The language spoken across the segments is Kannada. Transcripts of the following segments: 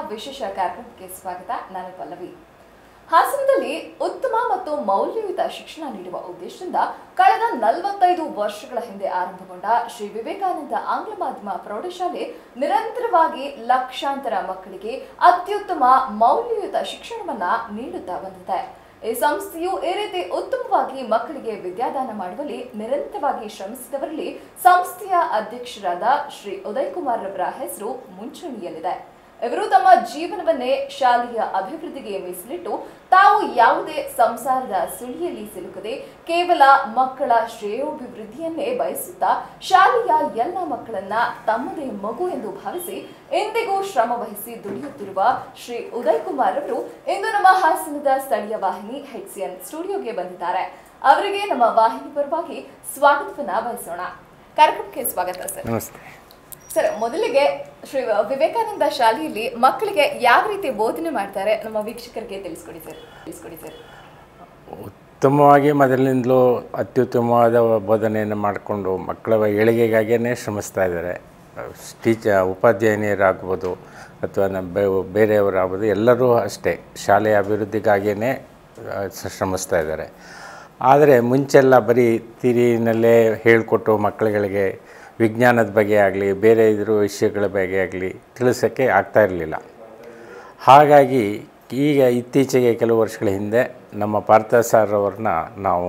ವಿಶೇಷ ಕಾರ್ಯಕ್ರಮಕ್ಕೆ ಸ್ವಾಗತ ನಾನು ಪಲ್ಲವಿ ಹಾಸನದಲ್ಲಿ ಉತ್ತಮ ಮತ್ತು ಮೌಲ್ಯಯುತ ಶಿಕ್ಷಣ ನೀಡುವ ಉದ್ದೇಶದಿಂದ ಕಳೆದ ನಲವತ್ತೈದು ವರ್ಷಗಳ ಹಿಂದೆ ಆರಂಭಗೊಂಡ ಶ್ರೀ ವಿವೇಕಾನಂದ ಆಂಗ್ಲ ಮಾಧ್ಯಮ ಪ್ರೌಢಶಾಲೆ ನಿರಂತರವಾಗಿ ಲಕ್ಷಾಂತರ ಮಕ್ಕಳಿಗೆ ಅತ್ಯುತ್ತಮ ಮೌಲ್ಯಯುತ ಶಿಕ್ಷಣವನ್ನ ನೀಡುತ್ತಾ ಬಂದಿದೆ ಈ ಸಂಸ್ಥೆಯು ಈ ರೀತಿ ಉತ್ತಮವಾಗಿ ಮಕ್ಕಳಿಗೆ ವಿದ್ಯಾದಾನ ಮಾಡುವಲ್ಲಿ ನಿರಂತರವಾಗಿ ಶ್ರಮಿಸಿದವರಲ್ಲಿ ಸಂಸ್ಥೆಯ ಅಧ್ಯಕ್ಷರಾದ ಶ್ರೀ ಉದಯ್ ಕುಮಾರ್ ರವರ ಹೆಸರು ಮುಂಚೂಣಿಯಲ್ಲಿದೆ ಇವರು ತಮ್ಮ ಜೀವನವನ್ನೇ ಶಾಲೆಯ ಅಭಿವೃದ್ಧಿಗೆ ಮೀಸಲಿಟ್ಟು ತಾವು ಯಾವುದೇ ಸಂಸಾರದ ಸುಳಿಯಲ್ಲಿ ಸಿಲುಕದೆ ಕೇವಲ ಮಕ್ಕಳ ಶ್ರೇಯೋಭಿವೃದ್ಧಿಯನ್ನೇ ಬಯಸುತ್ತಾ ಶಾಲೆಯ ಎಲ್ಲ ಮಕ್ಕಳನ್ನ ತಮ್ಮದೇ ಮಗು ಎಂದು ಭಾವಿಸಿ ಎಂದಿಗೂ ಶ್ರಮ ವಹಿಸಿ ದುಡಿಯುತ್ತಿರುವ ಶ್ರೀ ಉದಯ್ ಕುಮಾರ್ ಅವರು ಇಂದು ನಮ್ಮ ಹಾಸನದ ಸ್ಥಳೀಯ ವಾಹಿನಿ ಹೆಚ್ಸಿಎನ್ ಸ್ಟುಡಿಯೋಗೆ ಬಂದಿದ್ದಾರೆ ಅವರಿಗೆ ನಮ್ಮ ವಾಹಿನಿ ಪರವಾಗಿ ಸ್ವಾಗತವನ್ನ ಬಯಸೋಣ ಕಾರ್ಯಕ್ರಮಕ್ಕೆ ಸ್ವಾಗತ ಸರ್ ನಮಸ್ತೆ ಸರ್ ಮೊದಲಿಗೆ ಶ್ರೀ ವಿವೇಕಾನಂದ ಶಾಲೆಯಲ್ಲಿ ಮಕ್ಕಳಿಗೆ ಯಾವ ರೀತಿ ಬೋಧನೆ ಮಾಡ್ತಾರೆ ನಮ್ಮ ವೀಕ್ಷಕರಿಗೆ ತಿಳಿಸ್ಕೊಡಿ ಸರ್ ತಿಳಿಸ್ಕೊಡಿ ಸರ್ ಉತ್ತಮವಾಗಿ ಮೊದಲಿನಿಂದಲೂ ಅತ್ಯುತ್ತಮವಾದ ಬೋಧನೆಯನ್ನು ಮಾಡಿಕೊಂಡು ಮಕ್ಕಳ ಏಳಿಗೆಗಾಗಿಯೇ ಶ್ರಮಿಸ್ತಾ ಇದ್ದಾರೆ ಟೀಚ ಉಪಾಧ್ಯಾಯನಿಯರಾಗ್ಬೋದು ಅಥವಾ ನಮ್ಮ ಬೇ- ಬೇರೆಯವರಾಗ್ಬೋದು ಎಲ್ಲರೂ ಅಷ್ಟೇ ಶಾಲೆಯ ಅಭಿವೃದ್ಧಿಗಾಗಿಯೇ ಆ, ಸ- ಶ್ರಮಿಸ್ತಾ ಇದ್ದಾರೆ ಆದರೆ ಮುಂಚೆಲ್ಲ ಬರೀ ತಿರಿನಲ್ಲೇ ಹೇಳಿಕೊಟ್ಟು ಮಕ್ಕಳುಗಳಿಗೆ ವಿಜ್ಞಾನದ ಬಗ್ಗೆ ಆಗಲಿ ಬೇರೆ ಇದ್ರ ವಿಷಯಗಳ ಬಗ್ಗೆ ಆಗಲಿ ತಿಳಿಸೋಕ್ಕೆ ಆಗ್ತಾ ಇರಲಿಲ್ಲ ಹಾಗಾಗಿ ಈಗ ಇತ್ತೀಚೆಗೆ ಕೆಲವು ವರ್ಷಗಳ ಹಿಂದೆ ನಮ್ಮ ಪಾರ್ಥ ಸರ್ ಅವ್ರನ್ನ ನಾವು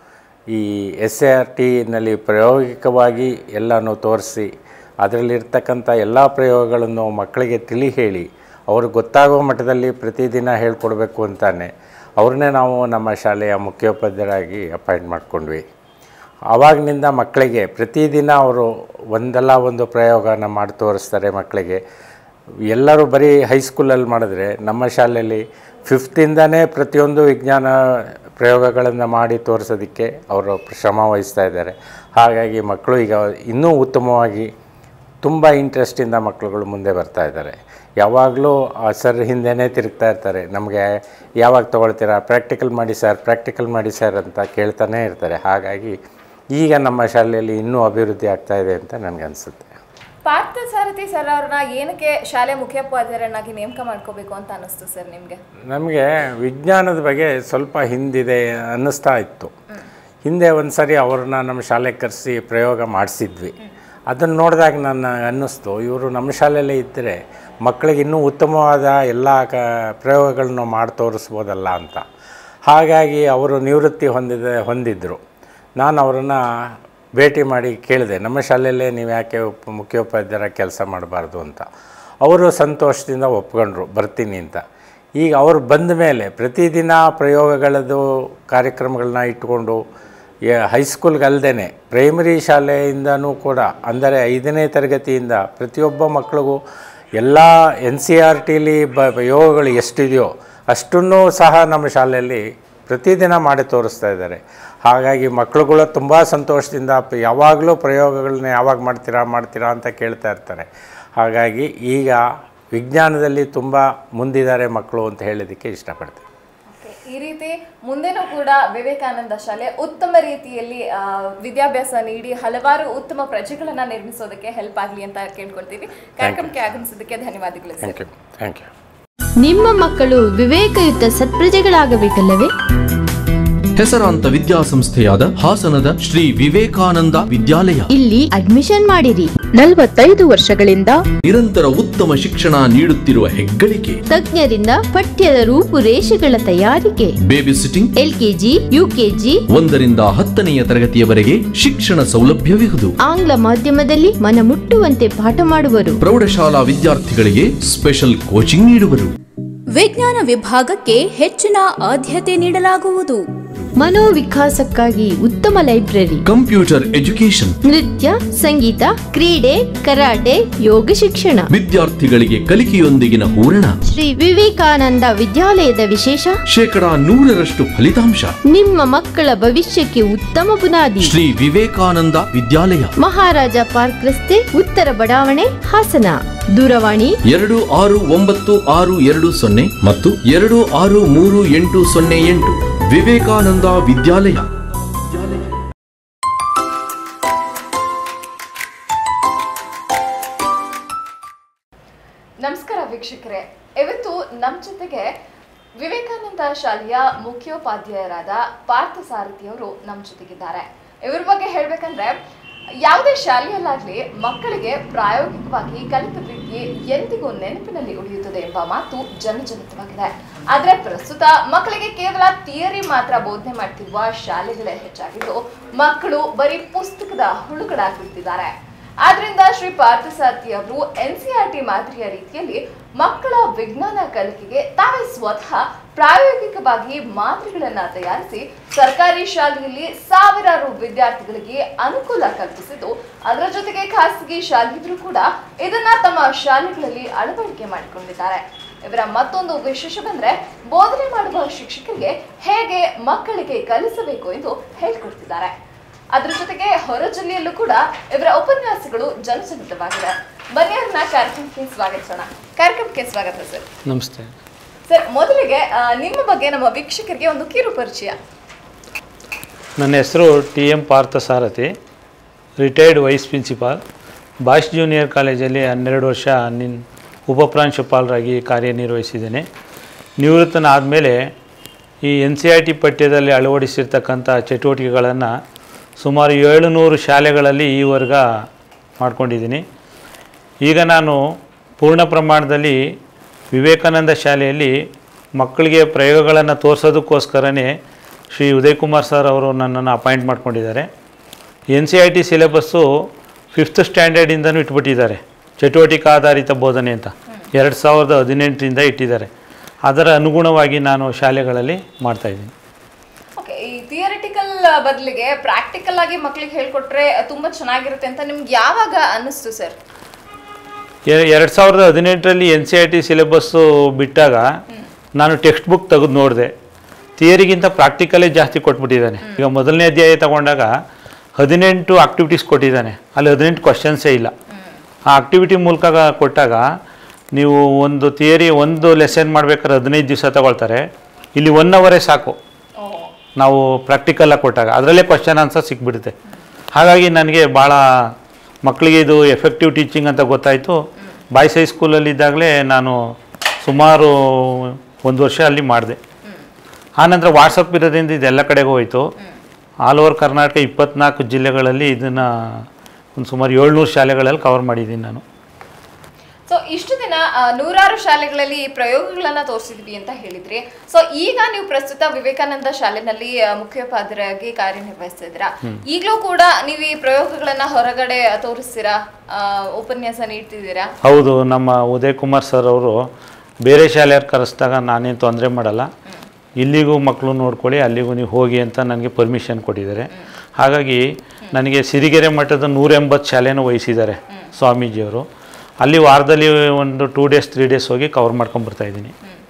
ಈ ಎಸ್ ಎ ಆರ್ ಟಿನಲ್ಲಿ ಪ್ರಾಯೋಗಿಕವಾಗಿ ಎಲ್ಲನೂ ತೋರಿಸಿ ಅದರಲ್ಲಿರ್ತಕ್ಕಂಥ ಎಲ್ಲ ಪ್ರಯೋಗಗಳನ್ನು ಮಕ್ಕಳಿಗೆ ತಿಳಿ ಹೇಳಿ ಅವ್ರಿಗೆ ಗೊತ್ತಾಗೋ ಮಟ್ಟದಲ್ಲಿ ಪ್ರತಿದಿನ ಹೇಳ್ಕೊಡ್ಬೇಕು ಅಂತಾನೆ ಅವ್ರನ್ನೇ ನಾವು ನಮ್ಮ ಶಾಲೆಯ ಮುಖ್ಯೋಪಾಧ್ಯಾಯರಾಗಿ ಅಪಾಯಿಂಟ್ ಮಾಡ್ಕೊಂಡ್ವಿ ಆವಾಗಿನಿಂದ ಮಕ್ಕಳಿಗೆ ಪ್ರತಿದಿನ ಅವರು ಒಂದಲ್ಲ ಒಂದು ಪ್ರಯೋಗನ ಮಾಡಿ ತೋರಿಸ್ತಾರೆ ಮಕ್ಕಳಿಗೆ ಎಲ್ಲರೂ ಬರೀ ಹೈಸ್ಕೂಲಲ್ಲಿ ಮಾಡಿದ್ರೆ ನಮ್ಮ ಶಾಲೆಯಲ್ಲಿ ಫಿಫ್ತಿಂದನೇ ಪ್ರತಿಯೊಂದು ವಿಜ್ಞಾನ ಪ್ರಯೋಗಗಳನ್ನು ಮಾಡಿ ತೋರಿಸೋದಕ್ಕೆ ಅವರು ಶ್ರಮ ವಹಿಸ್ತಾ ಇದ್ದಾರೆ ಹಾಗಾಗಿ ಮಕ್ಕಳು ಈಗ ಇನ್ನೂ ಉತ್ತಮವಾಗಿ ತುಂಬ ಇಂಟ್ರೆಸ್ಟಿಂದ ಮಕ್ಕಳುಗಳು ಮುಂದೆ ಬರ್ತಾ ಇದ್ದಾರೆ ಯಾವಾಗಲೂ ಆ ಸರ್ ಹಿಂದೆನೇ ತಿರುಗ್ತಾ ಇರ್ತಾರೆ ನಮಗೆ ಯಾವಾಗ ತೊಗೊಳ್ತೀರಾ ಪ್ರಾಕ್ಟಿಕಲ್ ಮಾಡಿ ಸರ್ ಪ್ರಾಕ್ಟಿಕಲ್ ಮಾಡಿ ಸರ್ ಅಂತ ಕೇಳ್ತಾನೇ ಇರ್ತಾರೆ ಹಾಗಾಗಿ ಈಗ ನಮ್ಮ ಶಾಲೆಯಲ್ಲಿ ಇನ್ನೂ ಅಭಿವೃದ್ಧಿ ಆಗ್ತಾ ಇದೆ ಅಂತ ನನಗನ್ಸುತ್ತೆ ಪಾರ್ಥ ಸಾರಥಿ ಸರ್ ಅವ್ರನ್ನ ಏನಕ್ಕೆ ಶಾಲೆ ಮುಖ್ಯೋಪಾಧ್ಯಾಯರನ್ನಾಗಿ ನೇಮಕ ಮಾಡ್ಕೋಬೇಕು ಅಂತ ಅನಿಸ್ತು ಸರ್ ನಿಮ್ಗೆ ನಮಗೆ ವಿಜ್ಞಾನದ ಬಗ್ಗೆ ಸ್ವಲ್ಪ ಹಿಂದಿದೆ ಅನ್ನಿಸ್ತಾ ಇತ್ತು ಹಿಂದೆ ಒಂದು ಸರಿ ಅವ್ರನ್ನ ನಮ್ಮ ಶಾಲೆಗೆ ಕರೆಸಿ ಪ್ರಯೋಗ ಮಾಡಿಸಿದ್ವಿ ಅದನ್ನು ನೋಡಿದಾಗ ನನ್ನ ಅನ್ನಿಸ್ತು ಇವರು ನಮ್ಮ ಶಾಲೆಯಲ್ಲೇ ಇದ್ದರೆ ಮಕ್ಕಳಿಗೆ ಇನ್ನೂ ಉತ್ತಮವಾದ ಎಲ್ಲ ಕ ಪ್ರಯೋಗಗಳನ್ನು ಮಾಡಿ ತೋರಿಸ್ಬೋದಲ್ಲ ಅಂತ ಹಾಗಾಗಿ ಅವರು ನಿವೃತ್ತಿ ಹೊಂದಿದ ಹೊಂದಿದ್ದರು ನಾನು ಅವರನ್ನು ಭೇಟಿ ಮಾಡಿ ಕೇಳಿದೆ ನಮ್ಮ ಶಾಲೆಯಲ್ಲೇ ನೀವು ಯಾಕೆ ಉಪ ಮುಖ್ಯೋಪಾಧ್ಯಾಯರ ಕೆಲಸ ಮಾಡಬಾರ್ದು ಅಂತ ಅವರು ಸಂತೋಷದಿಂದ ಒಪ್ಕೊಂಡ್ರು ಬರ್ತೀನಿ ಅಂತ ಈಗ ಅವರು ಬಂದ ಮೇಲೆ ಪ್ರತಿದಿನ ಪ್ರಯೋಗಗಳದ್ದು ಕಾರ್ಯಕ್ರಮಗಳನ್ನ ಇಟ್ಕೊಂಡು ಹೈಸ್ಕೂಲ್ಗಲ್ದೇ ಪ್ರೈಮರಿ ಶಾಲೆಯಿಂದನೂ ಕೂಡ ಅಂದರೆ ಐದನೇ ತರಗತಿಯಿಂದ ಪ್ರತಿಯೊಬ್ಬ ಮಕ್ಕಳಿಗೂ ಎಲ್ಲ ಎನ್ ಸಿ ಆರ್ ಟಿಲಿ ಬ ಪ್ರಯೋಗಗಳು ಎಷ್ಟಿದೆಯೋ ಅಷ್ಟನ್ನೂ ಸಹ ನಮ್ಮ ಶಾಲೆಯಲ್ಲಿ ಪ್ರತಿದಿನ ಮಾಡಿ ತೋರಿಸ್ತಾ ಇದ್ದಾರೆ ಹಾಗಾಗಿ ಮಕ್ಕಳುಗಳು ತುಂಬ ಸಂತೋಷದಿಂದ ಪ- ಯಾವಾಗಲೂ ಪ್ರಯೋಗಗಳನ್ನ ಯಾವಾಗ ಮಾಡ್ತೀರಾ ಮಾಡ್ತೀರಾ ಅಂತ ಕೇಳ್ತಾ ಇರ್ತಾರೆ ಹಾಗಾಗಿ ಈಗ ವಿಜ್ಞಾನದಲ್ಲಿ ತುಂಬ ಮುಂದಿದ್ದಾರೆ ಮಕ್ಕಳು ಅಂತ ಹೇಳೋದಕ್ಕೆ ಇಷ್ಟಪಡ್ತೀನಿ Okay, ಈ ರೀತಿ ಮುಂದೆನೂ ಕೂಡ ವಿವೇಕಾನಂದ ಶಾಲೆ ಉತ್ತಮ ರೀತಿಯಲ್ಲಿ ಆ, ವಿದ್ಯಾಭ್ಯಾಸ ನೀಡಿ ಹಲವಾರು ಉತ್ತಮ ಪ್ರಜೆಗಳನ್ನ ನಿರ್ಮಿಸೋದಕ್ಕೆ ಹೆಲ್ಪ್ ಆಗಲಿ ಅಂತ ಕೇಳ್ಕೊಳ್ತೀವಿ ಕಾರ್ಯಕ್ರಮಕ್ಕೆ ಆಗಮಿಸೋದಕ್ಕೆ ಧನ್ಯವಾದಗಳು sir thank you thank you ನಿಮ್ಮ ಮಕ್ಕಳು ವಿವೇಕಯುತ ಸತ್ಪ್ರಜೆಗಳಾಗಬೇಕಲ್ಲವೇ ಹೆಸರಾಂತ ವಿದ್ಯಾಸಂಸ್ಥೆಯಾದ ಹಾಸನದ ಶ್ರೀ ವಿವೇಕಾನಂದ ವಿದ್ಯಾಲಯ ಇಲ್ಲಿ ಅಡ್ಮಿಷನ್ ಮಾಡಿರಿ ನಲವತ್ತೈದು ವರ್ಷಗಳಿಂದ ನಿರಂತರ ಉತ್ತಮ ಶಿಕ್ಷಣ ನೀಡುತ್ತಿರುವ ಹೆಗ್ಗಳಿಕೆ ತಜ್ಞರಿಂದ ಪಠ್ಯದ ರೂಪುರೇಷೆಗಳ ತಯಾರಿಕೆ ಬೇಬಿ ಸಿಟ್ಟಿಂಗ್ ಎಲ್ಕೆಜಿ ಯುಕೆಜಿ ಒಂದರಿಂದ ಹತ್ತನೆಯ ತರಗತಿಯವರೆಗೆ ಶಿಕ್ಷಣ ಸೌಲಭ್ಯವಿರುವುದು ಆಂಗ್ಲ ಮಾಧ್ಯಮದಲ್ಲಿ ಮನಮುಟ್ಟುವಂತೆ ಪಾಠ ಮಾಡುವರು ಪ್ರೌಢಶಾಲಾ ವಿದ್ಯಾರ್ಥಿಗಳಿಗೆ ಸ್ಪೆಷಲ್ ಕೋಚಿಂಗ್ ನೀಡುವರು ವಿಜ್ಞಾನ ವಿಭಾಗಕ್ಕೆ ಹೆಚ್ಚಿನ ಆದ್ಯತೆ ನೀಡಲಾಗುವುದು ಮನೋವಿಕಾಸಕ್ಕಾಗಿ ಉತ್ತಮ ಲೈಬ್ರರಿ ಕಂಪ್ಯೂಟರ್ ಎಜುಕೇಶನ್ ನೃತ್ಯ ಸಂಗೀತ ಕ್ರೀಡೆ ಕರಾಟೆ ಯೋಗ ಶಿಕ್ಷಣ ವಿದ್ಯಾರ್ಥಿಗಳಿಗೆ ಕಲಿಕೆಯೊಂದಿಗಿನ ಹೂರಣ ಶ್ರೀ ವಿವೇಕಾನಂದ ವಿದ್ಯಾಲಯದ ವಿಶೇಷ ಶೇಕಡಾ ನೂರರಷ್ಟು ಫಲಿತಾಂಶ ನಿಮ್ಮ ಮಕ್ಕಳ ಭವಿಷ್ಯಕ್ಕೆ ಉತ್ತಮ ಬುನಾದಿ ಶ್ರೀ ವಿವೇಕಾನಂದ ವಿದ್ಯಾಲಯ ಮಹಾರಾಜ ಪಾರ್ಕ್ ರಸ್ತೆ ಉತ್ತರ ಬಡಾವಣೆ ಹಾಸನ ದೂರವಾಣಿ ಎರಡು ಆರು ಒಂಬತ್ತು ಆರು ಎರಡು ಸೊನ್ನೆ ಮತ್ತು ಎರಡು ಆರು ಮೂರು ಎಂಟು ಸೊನ್ನೆ ಎಂಟು ವಿವೇಕಾನಂದ ವಿದ್ಯಾಲಯ ನಮಸ್ಕಾರ ವೀಕ್ಷಕರೇ ಇವತ್ತು ನಮ್ಮ ಜೊತೆಗೆ ವಿವೇಕಾನಂದ ಶಾಲೆಯ ಮುಖ್ಯೋಪಾಧ್ಯಾಯರಾದ ಪಾರ್ಥ ಸಾರಥಿಯವರು ನಮ್ಮ ಜೊತೆಗಿದ್ದಾರೆ ಇವ್ರ ಬಗ್ಗೆ ಹೇಳ್ಬೇಕಂದ್ರೆ ಯಾವುದೇ ಶಾಲೆಯಲ್ಲಾಗ್ಲಿ ಮಕ್ಕಳಿಗೆ ಪ್ರಾಯೋಗಿಕವಾಗಿ ಕಲಿತ ವಿದ್ಯೆ ಎಂದಿಗೂ ನೆನಪಿನಲ್ಲಿ ಉಳಿಯುತ್ತದೆ ಎಂಬ ಮಾತು ಜನಜನಿತವಾಗಿದೆ ಆದ್ರೆ ಪ್ರಸ್ತುತ ಮಕ್ಕಳಿಗೆ ಕೇವಲ ಥಿಯರಿ ಮಾತ್ರ ಬೋಧನೆ ಮಾಡ್ತಿರುವ ಶಾಲೆಗಳೇ ಹೆಚ್ಚಾಗಿದ್ದು ಮಕ್ಕಳು ಬರೀ ಪುಸ್ತಕದ ಹುಳುಗಳಾಗ್ಬಿಡ್ತಿದ್ದಾರೆ ಆದ್ರಿಂದ ಶ್ರೀ ಪಾರ್ಥಸಾರಥಿ ಅವರು ಎನ್ಸಿಆರ್ಟಿ ಮಾದರಿಯ ರೀತಿಯಲ್ಲಿ ಮಕ್ಕಳ ವಿಜ್ಞಾನ ಕಲಿಕೆಗೆ ತಾವೇ ಸ್ವತಃ ಪ್ರಾಯೋಗಿಕವಾಗಿ ಮಾದರಿಗಳನ್ನ ತಯಾರಿಸಿ ಸರ್ಕಾರಿ ಶಾಲೆಯಲ್ಲಿ ಸಾವಿರಾರು ವಿದ್ಯಾರ್ಥಿಗಳಿಗೆ ಅನುಕೂಲ ಕಲ್ಪಿಸಿದ್ದು ಅದರ ಜೊತೆಗೆ ಖಾಸಗಿ ಶಾಲೆಯವರು ಕೂಡ ಇದನ್ನ ತಮ್ಮ ಶಾಲೆಗಳಲ್ಲಿ ಅಳವಡಿಕೆ ಮಾಡಿಕೊಂಡಿದ್ದಾರೆ ಇವರ ಮತ್ತೊಂದು ವಿಶೇಷ ಬಂದ್ರೆ ಬೋಧನೆ ಮಾಡುವ ಶಿಕ್ಷಕರಿಗೆ ಹೇಗೆ ಮಕ್ಕಳಿಗೆ ಕಲಿಸಬೇಕು ಎಂದು ಹೇಳ್ಕೊಡ್ತಿದ್ದಾರೆ ಅದ್ರ ಜೊತೆಗೆ ಹೊರ ಜಿಲ್ಲೆಯಲ್ಲೂ ಕೂಡ ಇವರ ಉಪನ್ಯಾಸಗಳು ಜನಸಂಹಿತವಾಗಿದೆ ಬನ್ನಿ ಅವ್ರನ್ನ ಕಾರ್ಯಕ್ರಮಕ್ಕೆ ಸ್ವಾಗತಿಸೋಣ ಕಾರ್ಯಕ್ರಮಕ್ಕೆ ಸ್ವಾಗತ ಸರ್ ನಮಸ್ತೆ ಸರ್ ಮೊದಲಿಗೆ ಆ, ನಿಮ್ಮ ಬಗ್ಗೆ ನಮ್ಮ ವೀಕ್ಷಕರಿಗೆ ಒಂದು ಕಿರು ಪರಿಚಯ ನನ್ನ ಹೆಸರು T M Parthasarathy retired vice principal boys junior ಕಾಲೇಜಲ್ಲಿ ಹನ್ನೆರಡು ವರ್ಷ ನಿನ್ ಉಪಪ್ರಾಂಶುಪಾಲರಾಗಿ ಕಾರ್ಯನಿರ್ವಹಿಸಿದ್ದೇನೆ ನಿವೃತ್ತನಾದಮೇಲೆ ಈ ಎನ್ ಸಿ ಐ ಟಿ ಪಠ್ಯದಲ್ಲಿ ಅಳವಡಿಸಿರ್ತಕ್ಕಂಥ ಚಟುವಟಿಕೆಗಳನ್ನು ಸುಮಾರು ಏಳುನೂರು ಶಾಲೆಗಳಲ್ಲಿ ಈ ವರ್ಗ ಮಾಡ್ಕೊಂಡಿದ್ದೀನಿ ಈಗ ನಾನು ಪೂರ್ಣ ಪ್ರಮಾಣದಲ್ಲಿ ವಿವೇಕಾನಂದ ಶಾಲೆಯಲ್ಲಿ ಮಕ್ಕಳಿಗೆ ಪ್ರಯೋಗಗಳನ್ನು ತೋರಿಸೋದಕ್ಕೋಸ್ಕರನೇ ಶ್ರೀ ಉದಯ್ ಕುಮಾರ್ ಸರ್ ಅವರು ನನ್ನನ್ನು ಅಪಾಯಿಂಟ್ ಮಾಡ್ಕೊಂಡಿದ್ದಾರೆ N C I T syllabus fifth ಸ್ಟ್ಯಾಂಡರ್ಡಿಂದನೂ ಇಟ್ಬಿಟ್ಟಿದ್ದಾರೆ ಚಟುವಟಿಕೆ ಆಧಾರಿತ ಬೋಧನೆ ಅಂತ ಎರಡು ಸಾವಿರದ ಹದಿನೆಂಟರಿಂದ ಇಟ್ಟಿದ್ದಾರೆ ಅದರ ಅನುಗುಣವಾಗಿ ನಾನು ಶಾಲೆಗಳಲ್ಲಿ ಮಾಡ್ತಾಯಿದ್ದೀನಿ ಓಕೆ ಈ ಥಿಯರಿಟಿಕಲ್ ಬದಲಿಗೆ ಪ್ರಾಕ್ಟಿಕಲ್ ಆಗಿ ಮಕ್ಕಳಿಗೆ ಹೇಳ್ಕೊಟ್ರೆ ತುಂಬಾ ಚೆನ್ನಾಗಿರುತ್ತೆ ಅಂತ ನಿಮ್ಗೆ ಯಾವಾಗ ಅನ್ನಿಸ್ತು ಸರ್ ಎರಡು ಸಾವಿರದ ಹದಿನೆಂಟರಲ್ಲಿ N C I T syllabus ಬಿಟ್ಟಾಗ ನಾನು ಟೆಕ್ಸ್ಟ್ ಬುಕ್ ತೆಗೆದು ನೋಡಿದೆ ಥಿಯರಿಗಿಂತ ಪ್ರಾಕ್ಟಿಕಲೇ ಜಾಸ್ತಿ ಕೊಟ್ಬಿಟ್ಟಿದ್ದಾನೆ ಈಗ ಮೊದಲನೇ ಅಧ್ಯಾಯ ತಗೊಂಡಾಗ ಹದಿನೆಂಟು ಆಕ್ಟಿವಿಟೀಸ್ ಕೊಟ್ಟಿದ್ದಾನೆ ಅಲ್ಲಿ ಹದಿನೆಂಟು ಕ್ವಶನ್ಸೇ ಇಲ್ಲ ಆ ಆಕ್ಟಿವಿಟಿ ಮೂಲಕ ಕೊಟ್ಟಾಗ ನೀವು ಒಂದು ಥಿಯರಿ ಒಂದು ಲೆಸನ್ ಮಾಡ್ಬೇಕಾದ್ರೆ ಹದಿನೈದು ದಿವಸ ತಗೊಳ್ತಾರೆ ಇಲ್ಲಿ ಒನ್ ಅವರೇ ಸಾಕು ನಾವು ಪ್ರಾಕ್ಟಿಕಲಾಗಿ ಕೊಟ್ಟಾಗ ಅದರಲ್ಲೇ ಕ್ವಶನ್ ಆನ್ಸರ್ ಸಿಕ್ಬಿಡುತ್ತೆ ಹಾಗಾಗಿ ನನಗೆ ಭಾಳ ಮಕ್ಕಳಿಗೆ ಇದು ಎಫೆಕ್ಟಿವ್ ಟೀಚಿಂಗ್ ಅಂತ ಗೊತ್ತಾಯಿತು ಬಾಯ್ಸ್ ಹೈಸ್ಕೂಲಲ್ಲಿದ್ದಾಗಲೇ ನಾನು ಸುಮಾರು ಒಂದು ವರ್ಷ ಅಲ್ಲಿ ಮಾಡಿದೆ ಆನಂತರ ವಾಟ್ಸಪ್ ಇರೋದ್ರಿಂದ ಇದೆಲ್ಲ ಕಡೆಗೂ ಹೋಯಿತು ಆಲ್ ಓವರ್ ಕರ್ನಾಟಕ ಇಪ್ಪತ್ನಾಲ್ಕು ಜಿಲ್ಲೆಗಳಲ್ಲಿ ಇದನ್ನು ಒಂದು ಸುಮಾರು ಏಳ್ನೂರು ಶಾಲೆಗಳಲ್ಲಿ ಕವರ್ ಮಾಡಿದ್ದೀನಿ ನಾನು ಸೊ ಇಷ್ಟು ದಿನ ಆ, ನೂರಾರು ಶಾಲೆಗಳಲ್ಲಿ ಈ ಪ್ರಯೋಗಗಳನ್ನ ತೋರಿಸಿದ್ವಿ ಅಂತ ಹೇಳಿದ್ರಿ ಸೊ ಈಗ ನೀವು ಪ್ರಸ್ತುತ ವಿವೇಕಾನಂದ ಶಾಲೆನಲ್ಲಿ ಆ, ಮುಖ್ಯೋಪಾಧ್ಯಾಯರಾಗಿ ಕಾರ್ಯನಿರ್ವಹಿಸ್ತಿದ್ದೀರಾ ಈಗಲೂ ಕೂಡ ನೀವು ಈ ಪ್ರಯೋಗಗಳನ್ನ ಹೊರಗಡೆ ತೋರಿಸ್ತೀರಾ ಆ, ಉಪನ್ಯಾಸ ನೀಡ್ತಿದ್ದೀರಾ ಹೌದು ನಮ್ಮ ಉದಯ್ ಕುಮಾರ್ ಸರ್ ಅವರು ಬೇರೆ ಶಾಲೆಯವ್ರು ಕರೆಸಿದಾಗ ನಾನೇನು ತೊಂದರೆ ಮಾಡಲ್ಲ ಇಲ್ಲಿಗೂ ಮಕ್ಕಳು ನೋಡ್ಕೊಳ್ಳಿ ಅಲ್ಲಿಗೂ ನೀವು ಹೋಗಿ ಅಂತ ನನಗೆ ಪರ್ಮಿಷನ್ ಕೊಟ್ಟಿದ್ದಾರೆ ಹಾಗಾಗಿ ನನಗೆ ಸಿರಿಗೆರೆ ಮಠದ ನೂರ ಎಂಬತ್ತು ಶಾಲೆನೂ ವಹಿಸಿದ್ದಾರೆ ಸ್ವಾಮೀಜಿಯವರು ಅಲ್ಲಿ ವಾರದಲ್ಲಿ ಒಂದು ಟೂ ಡೇಸ್ ತ್ರೀ ಡೇಸ್ ಹೋಗಿ ಕವರ್ ಮಾಡ್ಕೊಂಬರ್ತಾ ಇದ್ದೀನಿ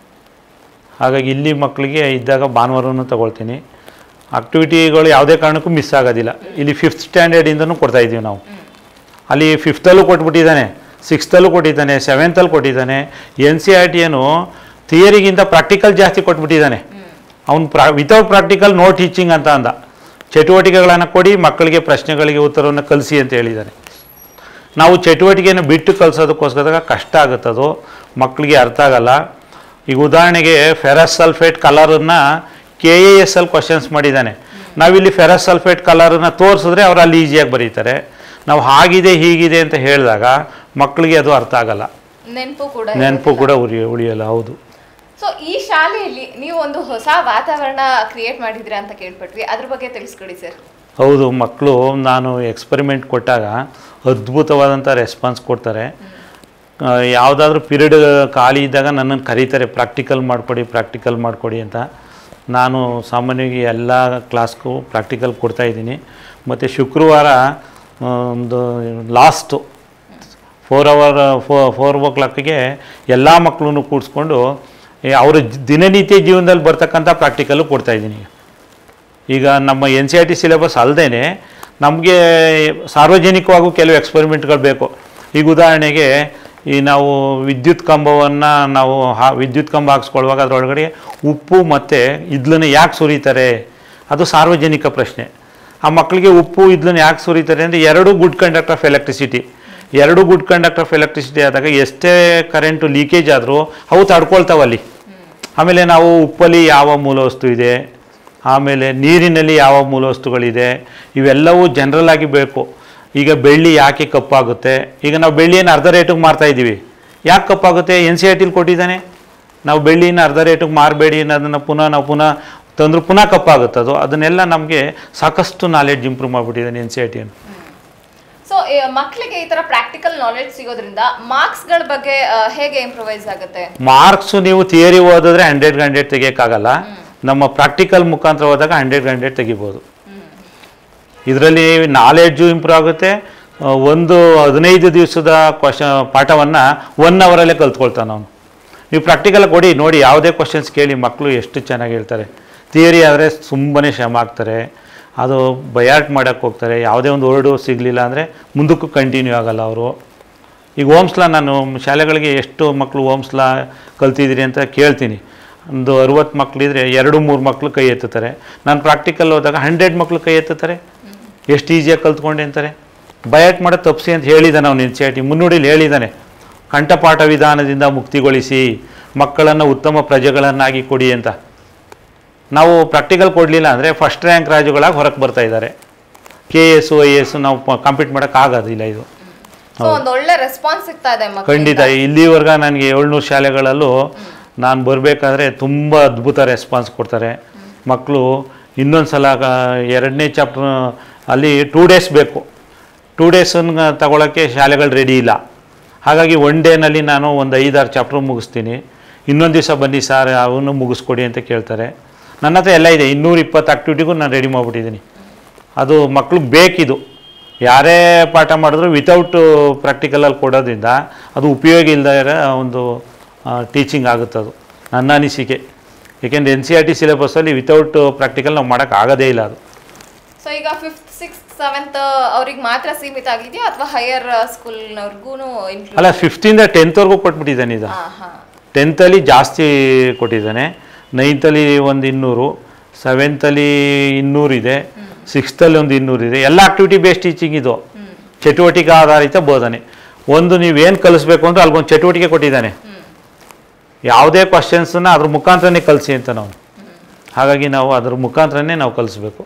ಹಾಗಾಗಿ ಇಲ್ಲಿ ಮಕ್ಕಳಿಗೆ ಇದ್ದಾಗ ಭಾನುವಾರನೂ ತಗೊಳ್ತೀನಿ ಆಕ್ಟಿವಿಟಿಗಳು ಯಾವುದೇ ಕಾರಣಕ್ಕೂ ಮಿಸ್ ಆಗೋದಿಲ್ಲ ಇಲ್ಲಿ ಫಿಫ್ತ್ ಸ್ಟ್ಯಾಂಡರ್ಡಿಂದನೂ ಕೊಡ್ತಾ ಇದ್ದೀವಿ ನಾವು ಅಲ್ಲಿ ಫಿಫ್ತಲ್ಲೂ ಕೊಟ್ಬಿಟ್ಟಿದ್ದಾನೆ ಸಿಕ್ಸ್ತಲ್ಲೂ ಕೊಟ್ಟಿದ್ದಾನೆ ಸೆವೆಂತಲ್ಲಿ ಕೊಟ್ಟಿದ್ದಾನೆ ಎನ್ ಸಿ ಆರ್ ಟಿ ಏನು ಥಿಯರಿಗಿಂತ ಪ್ರಾಕ್ಟಿಕಲ್ ಜಾಸ್ತಿ ಕೊಟ್ಬಿಟ್ಟಿದ್ದಾನೆ ಅವ್ನು ಪ್ರಾ ವಿತೌಟ್ ಪ್ರಾಕ್ಟಿಕಲ್ ನೋ ಟೀಚಿಂಗ್ ಅಂತ ಅಂದ ಚಟುವಟಿಕೆಗಳನ್ನು ಕೊಡಿ ಮಕ್ಕಳಿಗೆ ಪ್ರಶ್ನೆಗಳಿಗೆ ಉತ್ತರವನ್ನು ಕಲಿಸಿ ಅಂತ ಹೇಳಿದ್ದಾನೆ ನಾವು ಚಟುವಟಿಕೆಯನ್ನು ಬಿಟ್ಟು ಕಲಿಸೋದಕ್ಕೋಸ್ಕರ ಕಷ್ಟ ಆಗುತ್ತದು ಮಕ್ಕಳಿಗೆ ಅರ್ಥ ಆಗಲ್ಲ ಈಗ ಉದಾಹರಣೆಗೆ ಫೆರಸ್ ಸಲ್ಫೇಟ್ ಕಲರನ್ನು ಕೆ ಎ ಎಸ್ ಅಲ್ಲಿ ಕ್ವಶನ್ಸ್ ಮಾಡಿದ್ದಾನೆ ನಾವಿಲ್ಲಿ ಫೆರಸ್ ಸಲ್ಫೇಟ್ ಕಲರನ್ನು ತೋರಿಸಿದ್ರೆ ಅವ್ರು ಅಲ್ಲಿ ಈಸಿಯಾಗಿ ಬರೀತಾರೆ ನಾವು ಹಾಗಿದೆ ಹೀಗಿದೆ ಅಂತ ಹೇಳಿದಾಗ ಮಕ್ಕಳಿಗೆ ಅದು ಅರ್ಥ ಆಗಲ್ಲ ನೆನಪು ಕೂಡ ನೆನಪು ಕೂಡ ಉಳಿ ಉಳಿಯಲ್ಲ ಹೌದು ಸೊ ಈ ಶಾಲೆಯಲ್ಲಿ ನೀವು ಒಂದು ಹೊಸ ವಾತಾವರಣ ಕ್ರಿಯೇಟ್ ಮಾಡಿದ್ರಾ ಅಂತ ಕೇಳ್ಪಟ್ವಿ ಅದ್ರ ಬಗ್ಗೆ ತಿಳಿಸ್ಕೊಡಿ ಸರ್ ಹೌದು ಮಕ್ಕಳು ನಾನು ಎಕ್ಸ್ಪರಿಮೆಂಟ್ ಕೊಟ್ಟಾಗ ಅದ್ಭುತವಾದಂಥ ರೆಸ್ಪಾನ್ಸ್ ಕೊಡ್ತಾರೆ ಯಾವುದಾದ್ರೂ ಪೀರಿಯಡ್ ಖಾಲಿ ಇದ್ದಾಗ ನನ್ನನ್ನು ಕರೀತಾರೆ ಪ್ರಾಕ್ಟಿಕಲ್ ಮಾಡಿಕೊಡಿ ಪ್ರಾಕ್ಟಿಕಲ್ ಮಾಡಿಕೊಡಿ ಅಂತ ನಾನು ಸಾಮಾನ್ಯವಾಗಿ ಎಲ್ಲ ಕ್ಲಾಸ್ಗೂ ಪ್ರಾಕ್ಟಿಕಲ್ ಕೊಡ್ತಾಯಿದ್ದೀನಿ ಮತ್ತು ಶುಕ್ರವಾರ ಆ, ಒಂದು last four hour four four ಓ ಕ್ಲಾಕಿಗೆ ಎಲ್ಲ ಮಕ್ಕಳನ್ನು ಕೂಡಿಸ್ಕೊಂಡು ಏ, ಅವರ ಜ್- ದಿನನಿತ್ಯ ಜೀವನದಲ್ಲಿ ಬರ್ತಕ್ಕಂಥ ಪ್ರಾಕ್ಟಿಕಲ್ಲು ಕೊಡ್ತಾಯಿದ್ದೀನಿ ಈಗ ನಮ್ಮ N C R T syllabus ಅಲ್ಲದೇ ನಮಗೆ ಸಾರ್ವಜನಿಕವಾಗೂ ಕೆಲವು ಎಕ್ಸ್ಪರಿಮೆಂಟ್ಗಳು ಬೇಕು ಈಗ ಉದಾಹರಣೆಗೆ ಈ ನಾವು ವಿದ್ಯುತ್ ಕಂಬವನ್ನು ನಾವು ಹಾ ವಿದ್ಯುತ್ ಕಂಬ ಹಾಕ್ಸ್ಕೊಳ್ಳುವಾಗ ಅದರೊಳಗಡೆ ಉಪ್ಪು ಮತ್ತು ಇದ್ಲನ್ನು ಯಾಕೆ ಸುರಿತಾರೆ ಅದು ಸಾರ್ವಜನಿಕ ಪ್ರಶ್ನೆ ಆ ಮಕ್ಕಳಿಗೆ ಉಪ್ಪು ಇದ್ಲನ್ನು ಯಾಕೆ ಸುರಿತಾರೆ ಅಂದರೆ ಎರಡು ಗುಡ್ ಕಂಡಕ್ಟರ್ ಆಫ್ ಎಲೆಕ್ಟ್ರಿಸಿಟಿ ಎರಡು ಗುಡ್ ಕಂಡಕ್ಟರ್ ಆಫ್ ಎಲೆಕ್ಟ್ರಿಸಿಟಿ ಆದಾಗ ಎಷ್ಟೇ ಕರೆಂಟು ಲೀಕೇಜ್ ಆದರೂ ಅವು ತಡ್ಕೊಳ್ತಾವಲ್ಲಿ ಆಮೇಲೆ ನಾವು ಉಪ್ಪಲ್ಲಿ ಯಾವ ಮೂಲವಸ್ತು ಇದೆ ಆಮೇಲೆ ನೀರಿನಲ್ಲಿ ಯಾವ ಮೂಲವಸ್ತುಗಳಿದೆ ಇವೆಲ್ಲವೂ ಜನರಲ್ ಆಗಿ ಬೇಕು ಈಗ ಬೆಳ್ಳಿ ಯಾಕೆ ಕಪ್ಪಾಗುತ್ತೆ ಈಗ ನಾವು ಬೆಳ್ಳಿಯನ್ನು ಅರ್ಧ ರೇಟಿಗೆ ಮಾರ್ತಾ ಇದ್ದೀವಿ ಯಾಕೆ ಕಪ್ಪಾಗುತ್ತೆ ಎನ್ ಸಿ ಐ ಟಿಲಿ ಕೊಟ್ಟಿದ್ದಾನೆ ನಾವು ಬೆಳ್ಳಿನ ಅರ್ಧ ರೇಟಿಗೆ ಮಾರಬೇಡಿ ಅನ್ನೋದನ್ನು ಪುನಃ ನಾವು ಪುನಃ ತಂದ್ರೆ ಪುನಃ ಕಪ್ಪಾಗುತ್ತೆ ಅದು ಅದನ್ನೆಲ್ಲ ನಮಗೆ ಸಾಕಷ್ಟು ನಾಲೆಡ್ಜ್ ಇಂಪ್ರೂವ್ ಮಾಡಿಬಿಟ್ಟಿದ್ದಾನೆ ಎನ್ ಸಿ ಐ ಟಿಯನ್ನು ಸೊ ಮಕ್ಕಳಿಗೆ ಈ ತರ ಪ್ರಾಕ್ಟಿಕಲ್ ನಾಲೆಡ್ಜ್ ಸಿಗೋದ್ರಿಂದ ಮಾರ್ಕ್ಸ್ಗಳ ಬಗ್ಗೆ ಆ, ಹೇಗೆ ಇಂಪ್ರೂವೈಸ್ ಆಗುತ್ತೆ ಮಾರ್ಕ್ಸು ನೀವು ಥಿಯರಿ ಓದಿದ್ರೆ ಹಂಡ್ರೆಡ್ ಹಂಡ್ರೆಡ್ ತೆಗಿಯೋಕ್ಕಾಗಲ್ಲ ನಮ್ಮ ಪ್ರಾಕ್ಟಿಕಲ್ ಮುಖಾಂತರ ಹೋದಾಗ ಹಂಡ್ರೆಡ್ ಹಂಡ್ರೆಡ್ ತೆಗಿಬೋದು ಇದರಲ್ಲಿ ನಾಲೆಡ್ಜು ಇಂಪ್ರೂವ್ ಆಗುತ್ತೆ ಆ, ಒಂದು ಹದಿನೈದು ದಿವಸದ ಕ್ವಶ ಪಾಠವನ್ನು ಒನ್ ಅವರಲ್ಲೇ ಕಲ್ತ್ಕೊಳ್ತಾನೆ ಅವನು ನೀವು ಪ್ರಾಕ್ಟಿಕಲ್ ಕೊಡಿ ನೋಡಿ ಯಾವುದೇ ಕ್ವಶನ್ಸ್ ಕೇಳಿ ಮಕ್ಕಳು ಎಷ್ಟು ಚೆನ್ನಾಗಿ ಹೇಳ್ತಾರೆ ಥಿಯರಿ ಆದರೆ ತುಂಬನೇ ಶ್ರಮ ಆಗ್ತಾರೆ ಅದು ಬಯಾಟ್ ಮಾಡೋಕ್ಕೆ ಹೋಗ್ತಾರೆ ಯಾವುದೇ ಒಂದು ವರ್ಡು ಸಿಗಲಿಲ್ಲ ಅಂದರೆ ಮುಂದಕ್ಕೂ ಕಂಟಿನ್ಯೂ ಆಗಲ್ಲ ಅವರು ಈಗ ಓಮ್ಸ್ಲಾ ನಾನು ಶಾಲೆಗಳಿಗೆ ಎಷ್ಟು ಮಕ್ಕಳು ಓಮ್ಸ್ಲಾ ಕಲ್ತಿದ್ದೀರಿ ಅಂತ ಕೇಳ್ತೀನಿ ಒಂದು ಅರುವತ್ತು ಮಕ್ಕಳಿದ್ರೆ ಎರಡು ಮೂರು ಮಕ್ಕಳು ಕೈ ಎತ್ತುತ್ತಾರೆ ನಾನು ಪ್ರಾಕ್ಟಿಕಲ್ ಹೋದಾಗ ಹಂಡ್ರೆಡ್ ಮಕ್ಕಳು ಕೈ ಎತ್ತುತ್ತಾರೆ ಎಷ್ಟು ಈಸಿಯಾಗಿ ಕಲ್ತ್ಕೊಂಡೆ ಅಂತಾರೆ ಬಯಾಟ್ ಮಾಡೋದು ತಪ್ಪಿಸಿ ಅಂತ ಹೇಳಿದ್ದಾನೆ ಅವನು ಎನ್ ಸಿ ಐ ಟಿ ಮುನ್ನುಡಿಲಿ ಹೇಳಿದ್ದಾನೆ ಕಂಠಪಾಠ ವಿಧಾನದಿಂದ ಮುಕ್ತಿಗೊಳಿಸಿ ಮಕ್ಕಳನ್ನು ಉತ್ತಮ ಪ್ರಜೆಗಳನ್ನಾಗಿ ಕೊಡಿ ಅಂತ ನಾವು ಪ್ರಾಕ್ಟಿಕಲ್ ಕೊಡಲಿಲ್ಲ ಅಂದರೆ ಫಸ್ಟ್ ರ್ಯಾಂಕ್ ರಾಜುಗಳಾಗಿ ಹೊರಗೆ ಬರ್ತಾ ಇದ್ದಾರೆ ಕೆ ಎಸ್ ಐ ಎಸ್ ನಾವು ಕಾಂಪೀಟ್ ಮಾಡೋಕ್ಕಾಗೋದಿಲ್ಲ ಇದು ಸೊ ಒಂದ್ ಒಳ್ಳೆ ರೆಸ್ಪಾನ್ಸ್ ಸಿಗ್ತಾ ಇದೆ ಖಂಡಿತ ಮಕ್ಕಳಿಂದ ಇಲ್ಲಿವರೆಗ ನನಗೆ ಏಳ್ನೂರು ಶಾಲೆಗಳಲ್ಲೂ ನಾನು ಬರಬೇಕಾದ್ರೆ ತುಂಬ ಅದ್ಭುತ ರೆಸ್ಪಾನ್ಸ್ ಕೊಡ್ತಾರೆ ಮಕ್ಕಳು ಇನ್ನೊಂದು ಸಲ ಎರಡನೇ ಚಾಪ್ಟರ್ ಅಲ್ಲಿ ಟೂ ಡೇಸ್ ಬೇಕು ಟೂ ಡೇಸನ್ನು ತಗೊಳ್ಳೋಕ್ಕೆ ಶಾಲೆಗಳು ರೆಡಿ ಇಲ್ಲ ಹಾಗಾಗಿ ಒನ್ ಡೇನಲ್ಲಿ ನಾನು ಒಂದು ಐದಾರು ಚಾಪ್ಟರ್ ಮುಗಿಸ್ತೀನಿ ಇನ್ನೊಂದು ದಿವಸ ಬನ್ನಿ ಸರ್ ಅವನು ಮುಗಿಸ್ಕೊಡಿ ಅಂತ ಕೇಳ್ತಾರೆ ನನ್ನ ಹತ್ರ ಎಲ್ಲ ಇದೆ ಇನ್ನೂರ ಇಪ್ಪತ್ತು ಆಕ್ಟಿವಿಟಿಗೂ ನಾನು ರೆಡಿ ಮಾಡಿಬಿಟ್ಟಿದ್ದೀನಿ ಅದು ಮಕ್ಳಿಗೆ ಬೇಕಿದು ಯಾರೇ ಪಾಠ ಮಾಡಿದ್ರು ವಿತೌಟ್ ಪ್ರಾಕ್ಟಿಕಲಲ್ಲಿ ಕೊಡೋದ್ರಿಂದ ಅದು ಉಪಯೋಗ ಇಲ್ಲದ ಇರೋ ಒಂದು ಟೀಚಿಂಗ್ ಆಗುತ್ತೆ ಅದು ನನ್ನ ಅನಿಸಿಕೆ ಏಕೆಂದರೆ ಎನ್ ಸಿ ಆರ್ ಟಿ ಸಿಲೆಬಸ್ಸಲ್ಲಿ ವಿತೌಟ್ ಪ್ರಾಕ್ಟಿಕಲ್ ನಾವು ಮಾಡೋಕ್ಕೆ ಆಗೋದೇ ಇಲ್ಲ ಅದು ಸೊ ಈಗ ಫಿಫ್ತ್ ಸಿಕ್ಸ್ತ್ ಸೆವೆಂತ್ ಅವ್ರಿಗೆ ಮಾತ್ರ ಸೀಮಿತ ಆಗಿದೆಯಾ ಅಥವಾ ಹೈಯರ್ ಸ್ಕೂಲ್ನವ್ರಿಗೂ ಅಲ್ಲ ಫಿಫ್ತಿಂದ ಟೆಂತ್ವರೆಗೂ ಕೊಟ್ಬಿಟ್ಟಿದ್ದಾನೆ ಇದು ಹಾ ಹಾ ಟೆಂತಲ್ಲಿ ಜಾಸ್ತಿ ಕೊಟ್ಟಿದ್ದಾನೆ ನೈನ್ತಲ್ಲಿ ಒಂದು ಇನ್ನೂರು ಸೆವೆಂತಲ್ಲಿ ಇನ್ನೂರಿದೆ ಸಿಕ್ಸ್ತಲ್ಲಿ ಒಂದು ಇನ್ನೂರಿದೆ ಎಲ್ಲ ಆಕ್ಟಿವಿಟಿ ಬೇಸ್ಡ್ ಟೀಚಿಂಗ್ ಇದು ಚಟುವಟಿಕೆ ಆಧಾರಿತ ಬೋಧನೆ ಒಂದು ನೀವೇನು ಕಲಿಸ್ಬೇಕು ಅಂದ್ರೆ ಅಲ್ಗೊಂದು ಚಟುವಟಿಕೆ ಕೊಟ್ಟಿದ್ದಾನೆ ಯಾವುದೇ ಕ್ವಶನ್ಸನ್ನ ಅದ್ರ ಮುಖಾಂತರನೇ ಕಲಿಸಿ ಅಂತ ನಾವು ಹಾಗಾಗಿ ನಾವು ಅದ್ರ ಮುಖಾಂತರನೇ ನಾವು ಕಲಿಸ್ಬೇಕು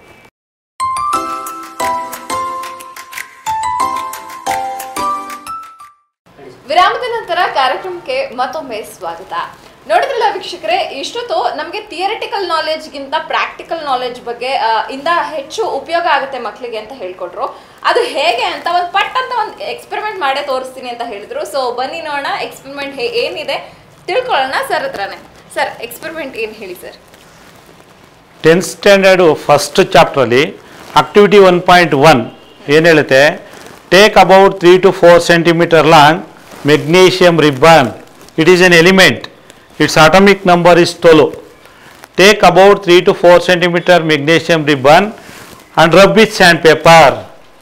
ವಿರಾಮದ ನಂತರ ಕಾರ್ಯಕ್ರಮಕ್ಕೆ ಮತ್ತೊಮ್ಮೆ ಸ್ವಾಗತ ನೋಡಿದ್ರಲ್ಲ ವೀಕ್ಷಕರೇ ಇಷ್ಟೊತ್ತು ನಮಗೆ ಥಿಯರಿಟಿಕಲ್ ನಾಲೆಜ್ಗಿಂತ ಪ್ರಾಕ್ಟಿಕಲ್ ನಾಲೆಜ್ ಬಗ್ಗೆ ಆ, ಇಂದ ಹೆಚ್ಚು ಉಪಯೋಗ ಆಗುತ್ತೆ ಮಕ್ಕಳಿಗೆ ಅಂತ ಹೇಳ್ಕೊಟ್ರು ಅದು ಹೇಗೆ ಅಂತ ಒಂದು ಪಟ್ ಅಂತ ಒಂದು ಎಕ್ಸ್ಪೆರಿಮೆಂಟ್ ಮಾಡೇ ತೋರಿಸ್ತೀನಿ ಅಂತ ಹೇಳಿದ್ರು ಸೊ ಬನ್ನಿ ನೋಡೋಣ ಎಕ್ಸ್ಪೆರಿಮೆಂಟ್ ಹೇ ಏನಿದೆ ತಿಳ್ಕೊಳ್ಳೋಣ ಸರ್ ಹತ್ರನೇ ಸರ್ ಎಕ್ಸ್ಪೆರಿಮೆಂಟ್ ಏನು ಹೇಳಿ ಸರ್ ಟೆಂತ್ ಸ್ಟ್ಯಾಂಡರ್ಡು ಫಸ್ಟ್ ಚಾಪ್ಟ್ರಲ್ಲಿ ಆಕ್ಟಿವಿಟಿ ಒನ್ ಪಾಯಿಂಟ್ ಒನ್ ಏನು ಹೇಳುತ್ತೆ take about three to four centimetre long magnesium ribbon it is an element its atomic number is twelve take about three to four centimetre magnesium ribbon and rub with sandpaper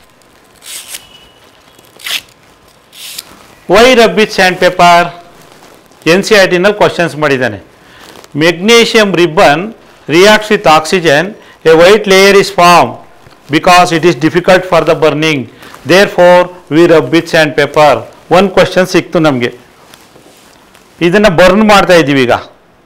why rub with sandpaper N C R ಟಿನಲ್ಲಿ ಕ್ವಶನ್ಸ್ ಮಾಡಿದ್ದಾನೆ magnesium ribbon reacts with oxygen a white layer is formed because it is difficult for the burning therefore we rub with sandpaper ಒಂದು ಕ್ವಶನ್ ಸಿಕ್ತು ನಮಗೆ ಇದನ್ನು ಬರ್ನ್ ಮಾಡ್ತಾ ಇದ್ದೀವಿ ಈಗ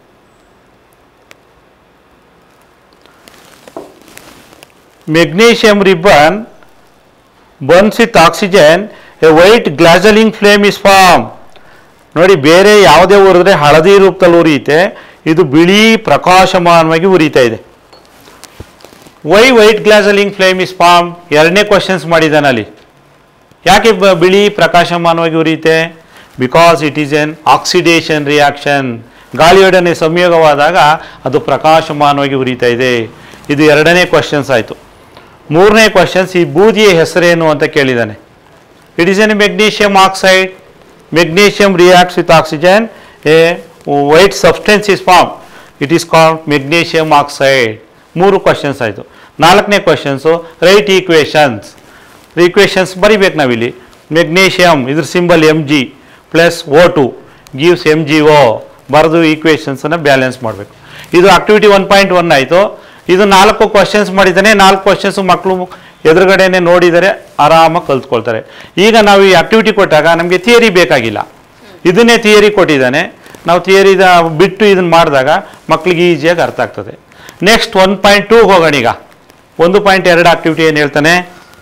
magnesium ribbon burns with oxygen a white dazzling flame is form ನೋಡಿ ಬೇರೆ ಯಾವುದೇ ಉರಿದ್ರೆ ಹಳದಿ ರೂಪದಲ್ಲಿ ಉರಿಯುತ್ತೆ ಇದು ಬಿಳಿ ಪ್ರಕಾಶಮಾನವಾಗಿ ಉರಿತಾ ಇದೆ why white dazzling flame is form ಎರಡನೇ ಕ್ವಶನ್ಸ್ ಮಾಡಿದ್ದಾನೆ ಅಲ್ಲಿ ಯಾಕೆ ಬ- ಬಿಳಿ ಪ್ರಕಾಶಮಾನವಾಗಿ ಉರಿಯುತ್ತೆ because it is an oxidation reaction ಗಾಳಿಯೊಡನೆ ಸಂಯೋಗವಾದಾಗ ಅದು ಪ್ರಕಾಶಮಾನವಾಗಿ ಉರಿತಾ ಇದೆ ಇದು ಎರಡನೇ ಕ್ವಶನ್ಸ್ ಆಯಿತು ಮೂರನೇ ಕ್ವಶನ್ಸ್ ಈ ಬೂದಿಯ ಹೆಸರೇನು ಅಂತ ಕೇಳಿದ್ದಾನೆ It is an magnesium oxide. Magnesium reacts with oxygen. A white substance is formed. It is called magnesium oxide. ಮೂರು ಕ್ವಶನ್ಸ್ ಆಯಿತು ನಾಲ್ಕನೇ ಕ್ವಶನ್ಸು ರೈಟ್ ಈಕ್ವೇಷನ್ಸ್ ಈಕ್ವೇಷನ್ಸ್ ಬರಿಬೇಕು ನಾವಿಲ್ಲಿ ಮೆಗ್ನೀಷಿಯಮ್ ಇದ್ರ symbol M G plus O two gives M G O ಬರೆದು ಈಕ್ವೇಷನ್ಸನ್ನು ಬ್ಯಾಲೆನ್ಸ್ ಮಾಡಬೇಕು ಇದು ಆಕ್ಟಿವಿಟಿ ಒನ್ ಪಾಯಿಂಟ್ ಒನ್ ಆಯಿತು ಇದು ನಾಲ್ಕು ಕ್ವಶನ್ಸ್ ಮಾಡಿದ್ದಾನೆ ನಾಲ್ಕು ಕ್ವಶನ್ಸ್ ಮಕ್ಕಳು ಎದುರುಗಡೆನೆ ನೋಡಿದರೆ ಆರಾಮಾಗಿ ಕಲ್ತ್ಕೊಳ್ತಾರೆ ಈಗ ನಾವು ಈ ಆಕ್ಟಿವಿಟಿ ಕೊಟ್ಟಾಗ ನಮಗೆ ಥಿಯರಿ ಬೇಕಾಗಿಲ್ಲ ಇದನ್ನೇ ಥಿಯರಿ ಕೊಟ್ಟಿದ್ದಾನೆ ನಾವು ಥಿಯರಿದ ಬಿಟ್ಟು ಇದನ್ನು ಮಾಡಿದಾಗ ಮಕ್ಕಳಿಗೆ ಈಸಿಯಾಗಿ ಅರ್ಥ ಆಗ್ತದೆ ನೆಕ್ಸ್ಟ್ ಒನ್ ಪಾಯಿಂಟ್ ಟೂ ಹೋಗೋಣ ಈಗ ಒಂದು ಪಾಯಿಂಟ್ ಎರಡು ಆಕ್ಟಿವಿಟಿ ಏನು ಹೇಳ್ತಾನೆ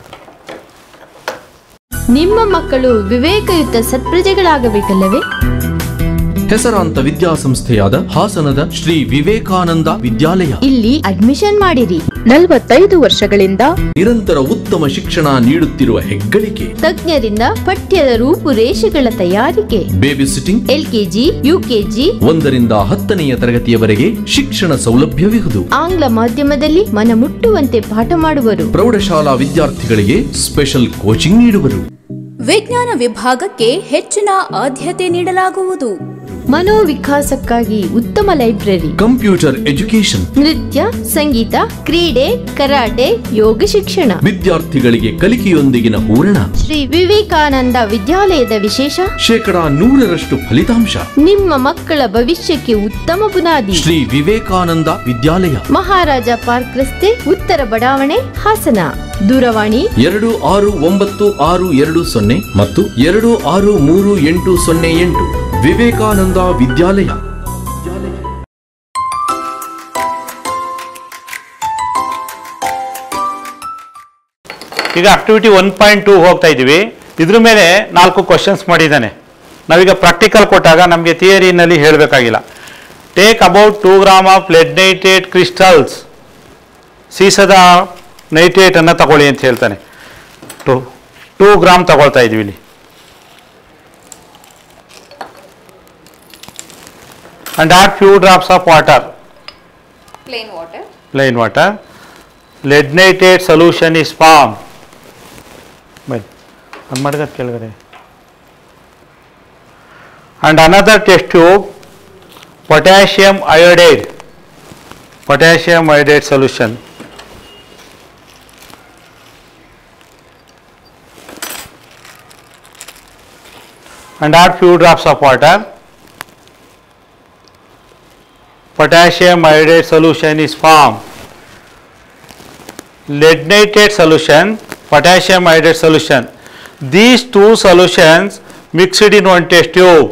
ನಿಮ್ಮ ಮಕ್ಕಳು ವಿವೇಕಯುತ ಸತ್ಪ್ರಜೆಗಳಾಗಬೇಕಲ್ಲವೇ ಹೆಸರಾಂತ ವಿದ್ಯಾಸಂಸ್ಥೆಯಾದ ಹಾಸನದ ಶ್ರೀ ವಿವೇಕಾನಂದ ವಿದ್ಯಾಲಯ ಇಲ್ಲಿ ಅಡ್ಮಿಷನ್ ಮಾಡಿರಿ ನಲವತ್ತೈದು ವರ್ಷಗಳಿಂದ ನಿರಂತರ ಉತ್ತಮ ಶಿಕ್ಷಣ ನೀಡುತ್ತಿರುವ ಹೆಗ್ಗಳಿಕೆ ತಜ್ಞರಿಂದ ಪಠ್ಯದ ರೂಪುರೇಷೆಗಳ ತಯಾರಿಕೆ ಬೇಬಿ ಸಿಟ್ಟಿಂಗ್ ಎಲ್ಕೆಜಿ ಯುಕೆಜಿ ಒಂದರಿಂದ ಹತ್ತನೆಯ ತರಗತಿಯವರೆಗೆ ಶಿಕ್ಷಣ ಸೌಲಭ್ಯವಿಹುದು ಆಂಗ್ಲ ಮಾಧ್ಯಮದಲ್ಲಿ ಮನಮುಟ್ಟುವಂತೆ ಪಾಠ ಮಾಡುವರು ಪ್ರೌಢಶಾಲಾ ವಿದ್ಯಾರ್ಥಿಗಳಿಗೆ ಸ್ಪೆಷಲ್ ಕೋಚಿಂಗ್ ನೀಡುವರು ವಿಜ್ಞಾನ ವಿಭಾಗಕ್ಕೆ ಹೆಚ್ಚಿನ ಆದ್ಯತೆ ನೀಡಲಾಗುವುದು ಮನೋವಿಕಾಸಕ್ಕಾಗಿ ಉತ್ತಮ ಲೈಬ್ರರಿ ಕಂಪ್ಯೂಟರ್ ಎಜುಕೇಶನ್ ನೃತ್ಯ ಸಂಗೀತ ಕ್ರೀಡೆ ಕರಾಟೆ ಯೋಗ ಶಿಕ್ಷಣ ವಿದ್ಯಾರ್ಥಿಗಳಿಗೆ ಕಲಿಕೆಯೊಂದಿಗಿನ ಹೂರಣ ಶ್ರೀ ವಿವೇಕಾನಂದ ವಿದ್ಯಾಲಯದ ವಿಶೇಷ ಶೇಕಡಾ ನೂರರಷ್ಟು ಫಲಿತಾಂಶ ನಿಮ್ಮ ಮಕ್ಕಳ ಭವಿಷ್ಯಕ್ಕೆ ಉತ್ತಮ ಬುನಾದಿ ಶ್ರೀ ವಿವೇಕಾನಂದ ವಿದ್ಯಾಲಯ ಮಹಾರಾಜ ಪಾರ್ಕ್ ರಸ್ತೆ ಉತ್ತರ ಬಡಾವಣೆ ಹಾಸನ ದೂರವಾಣಿ ಎರಡು ಆರು ಒಂಬತ್ತು ಆರು ಎರಡು ಸೊನ್ನೆ ಮತ್ತು ಎರಡು ಆರು ಮೂರು ಎಂಟು ಸೊನ್ನೆ ಎಂಟು ವಿವೇಕಾನಂದ ವಿದ್ಯಾಲಯ ಈಗ ಆಕ್ಟಿವಿಟಿ ಒನ್ ಪಾಯಿಂಟ್ ಟೂ ಹೋಗ್ತಾ ಇದ್ದೀವಿ ಇದ್ರ ಮೇಲೆ ನಾಲ್ಕು ಕ್ವಶನ್ಸ್ ಮಾಡಿದ್ದಾನೆ ನಾವೀಗ ಪ್ರಾಕ್ಟಿಕಲ್ ಕೊಟ್ಟಾಗ ನಮಗೆ ಥಿಯರಿನಲ್ಲಿ ಹೇಳಬೇಕಾಗಿಲ್ಲ take about two gram of lead nitrate crystals ಸೀಸದ ನೈಟ್ರೇಟನ್ನು ತಗೊಳ್ಳಿ ಅಂತ ಹೇಳ್ತಾನೆ ಟು ಟೂ ಗ್ರಾಮ್ ತಗೊಳ್ತಾ ಇದ್ದೀವಿ ಇಲ್ಲಿ and add few drops of water plain water plain water. Lead nitrate solution is formed. ಬನ್ನಿ ಅದು ಮಾಡಿದ ಕೆಳಗಡೆ and another test tube potassium iodide potassium iodide solution and add few drops of water potassium iodide solution is formed. Lead nitrate solution, potassium iodide solution. These two solutions mixed in one test tube.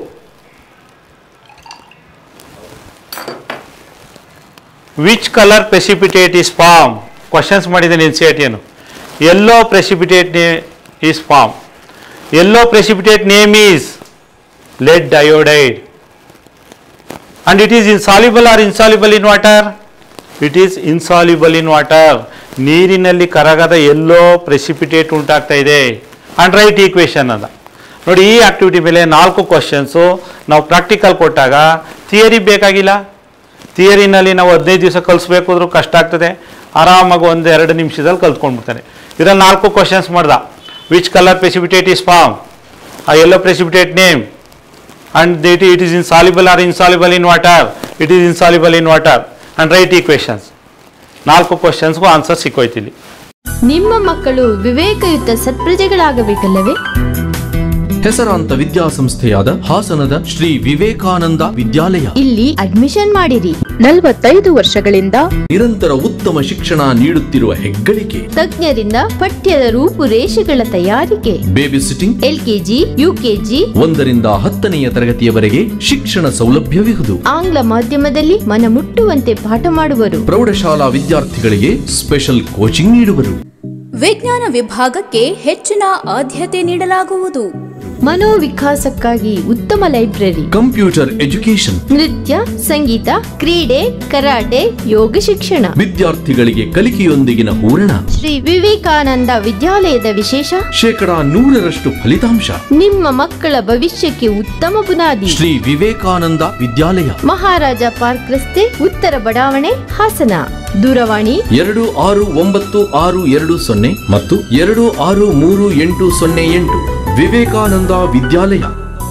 Which color precipitate is formed? Questions ಮಾಡಿದ್ದೇನೆ ಎನ್ ಸಿ ಆರ್ ಟಿಯನ್ನು yellow precipitate is formed. Yellow precipitate name is lead iodide. and it is insoluble or insoluble in water it is insoluble in water ನೀರಿನಲ್ಲಿ ಕರಗದ ಎಲ್ಲೋ ಪ್ರೆಸಿಪಿಟೇಟ್ ಉಂಟಾಗ್ತಾ ಇದೆ ಅಂಡ್ ರೈಟ್ ಈಕ್ವೇಶನ್ ಅದ ನೋಡಿ ಈ ಆಕ್ಟಿವಿಟಿ ಮೇಲೆ ನಾಲ್ಕು ಕ್ವಶನ್ಸು ನಾವು ಪ್ರಾಕ್ಟಿಕಲ್ ಕೊಟ್ಟಾಗ ಥಿಯರಿ ಬೇಕಾಗಿಲ್ಲ ಥಿಯರಿನಲ್ಲಿ ನಾವು ಹದಿನೈದು ದಿವಸ ಕಲಿಸ್ಬೇಕು ಅಂದ್ರೂ ಕಷ್ಟ ಆಗ್ತದೆ ಆರಾಮಾಗಿ ಒಂದು ಎರಡು ನಿಮಿಷದಲ್ಲಿ ಕಲ್ತ್ಕೊಂಡ್ಬಿಡ್ತಾನೆ ಇದರಲ್ಲಿ ನಾಲ್ಕು ಕ್ವಶನ್ಸ್ ಮಾಡ್ದ which colour precipitate is form ಆ yellow precipitate name and it, it is insoluble or insoluble in water it is insoluble in water and write equations ನಾಲ್ಕು ಕ್ವಶನ್ಸ್ಗೂ ಆನ್ಸರ್ ಸಿಕ್ಕೋಯ್ತು ಇಲ್ಲಿ ನಿಮ್ಮ ಮಕ್ಕಳು ವಿವೇಕಯುತ ಸತ್ಪ್ರಜೆಗಳಾಗಬೇಕಲ್ಲವೇ ಹೆಸರಾಂತ ವಿದ್ಯಾಸಂಸ್ಥೆಯಾದ ಹಾಸನದ ಶ್ರೀ ವಿವೇಕಾನಂದ ವಿದ್ಯಾಲಯ ಇಲ್ಲಿ ಅಡ್ಮಿಷನ್ ಮಾಡಿರಿ ನಲವತ್ತೈದು ವರ್ಷಗಳಿಂದ ನಿರಂತರ ಉತ್ತಮ ಶಿಕ್ಷಣ ನೀಡುತ್ತಿರುವ ಹೆಗ್ಗಳಿಕೆ ತಜ್ಞರಿಂದ ಪಠ್ಯದ ರೂಪುರೇಷೆಗಳ ತಯಾರಿಕೆ ಬೇಬಿ ಸಿಟ್ಟಿಂಗ್ ಎಲ್ಕೆಜಿ ಯುಕೆಜಿ ಒಂದರಿಂದ ಹತ್ತನೆಯ ತರಗತಿಯವರೆಗೆ ಶಿಕ್ಷಣ ಸೌಲಭ್ಯವಿಹುದು ಆಂಗ್ಲ ಮಾಧ್ಯಮದಲ್ಲಿ ಮನಮುಟ್ಟುವಂತೆ ಪಾಠ ಮಾಡುವರು ಪ್ರೌಢಶಾಲಾ ವಿದ್ಯಾರ್ಥಿಗಳಿಗೆ ಸ್ಪೆಷಲ್ ಕೋಚಿಂಗ್ ನೀಡುವರು ವಿಜ್ಞಾನ ವಿಭಾಗಕ್ಕೆ ಹೆಚ್ಚಿನ ಆದ್ಯತೆ ನೀಡಲಾಗುವುದು ಮನೋವಿಕಾಸಕ್ಕಾಗಿ ಉತ್ತಮ ಲೈಬ್ರರಿ ಕಂಪ್ಯೂಟರ್ ಎಜುಕೇಶನ್ ನೃತ್ಯ ಸಂಗೀತ ಕ್ರೀಡೆ ಕರಾಟೆ ಯೋಗ ಶಿಕ್ಷಣ ವಿದ್ಯಾರ್ಥಿಗಳಿಗೆ ಕಲಿಕೆಯೊಂದಿಗಿನ ಹೂರಣ ಶ್ರೀ ವಿವೇಕಾನಂದ ವಿದ್ಯಾಲಯದ ವಿಶೇಷ ಶೇಕಡಾ ನೂರರಷ್ಟು ಫಲಿತಾಂಶ ನಿಮ್ಮ ಮಕ್ಕಳ ಭವಿಷ್ಯಕ್ಕೆ ಉತ್ತಮ ಬುನಾದಿ ಶ್ರೀ ವಿವೇಕಾನಂದ ವಿದ್ಯಾಲಯ ಮಹಾರಾಜ ಪಾರ್ಕ್ ರಸ್ತೆ ಉತ್ತರ ಬಡಾವಣೆ ಹಾಸನ ದೂರವಾಣಿ ಎರಡು ಆರು ಒಂಬತ್ತು ಆರು ಎರಡು ಸೊನ್ನೆ ಮತ್ತು ಎರಡು ಆರು ಮೂರು ಎಂಟು ಸೊನ್ನೆ ಎಂಟು Vivekananda Vidyalaya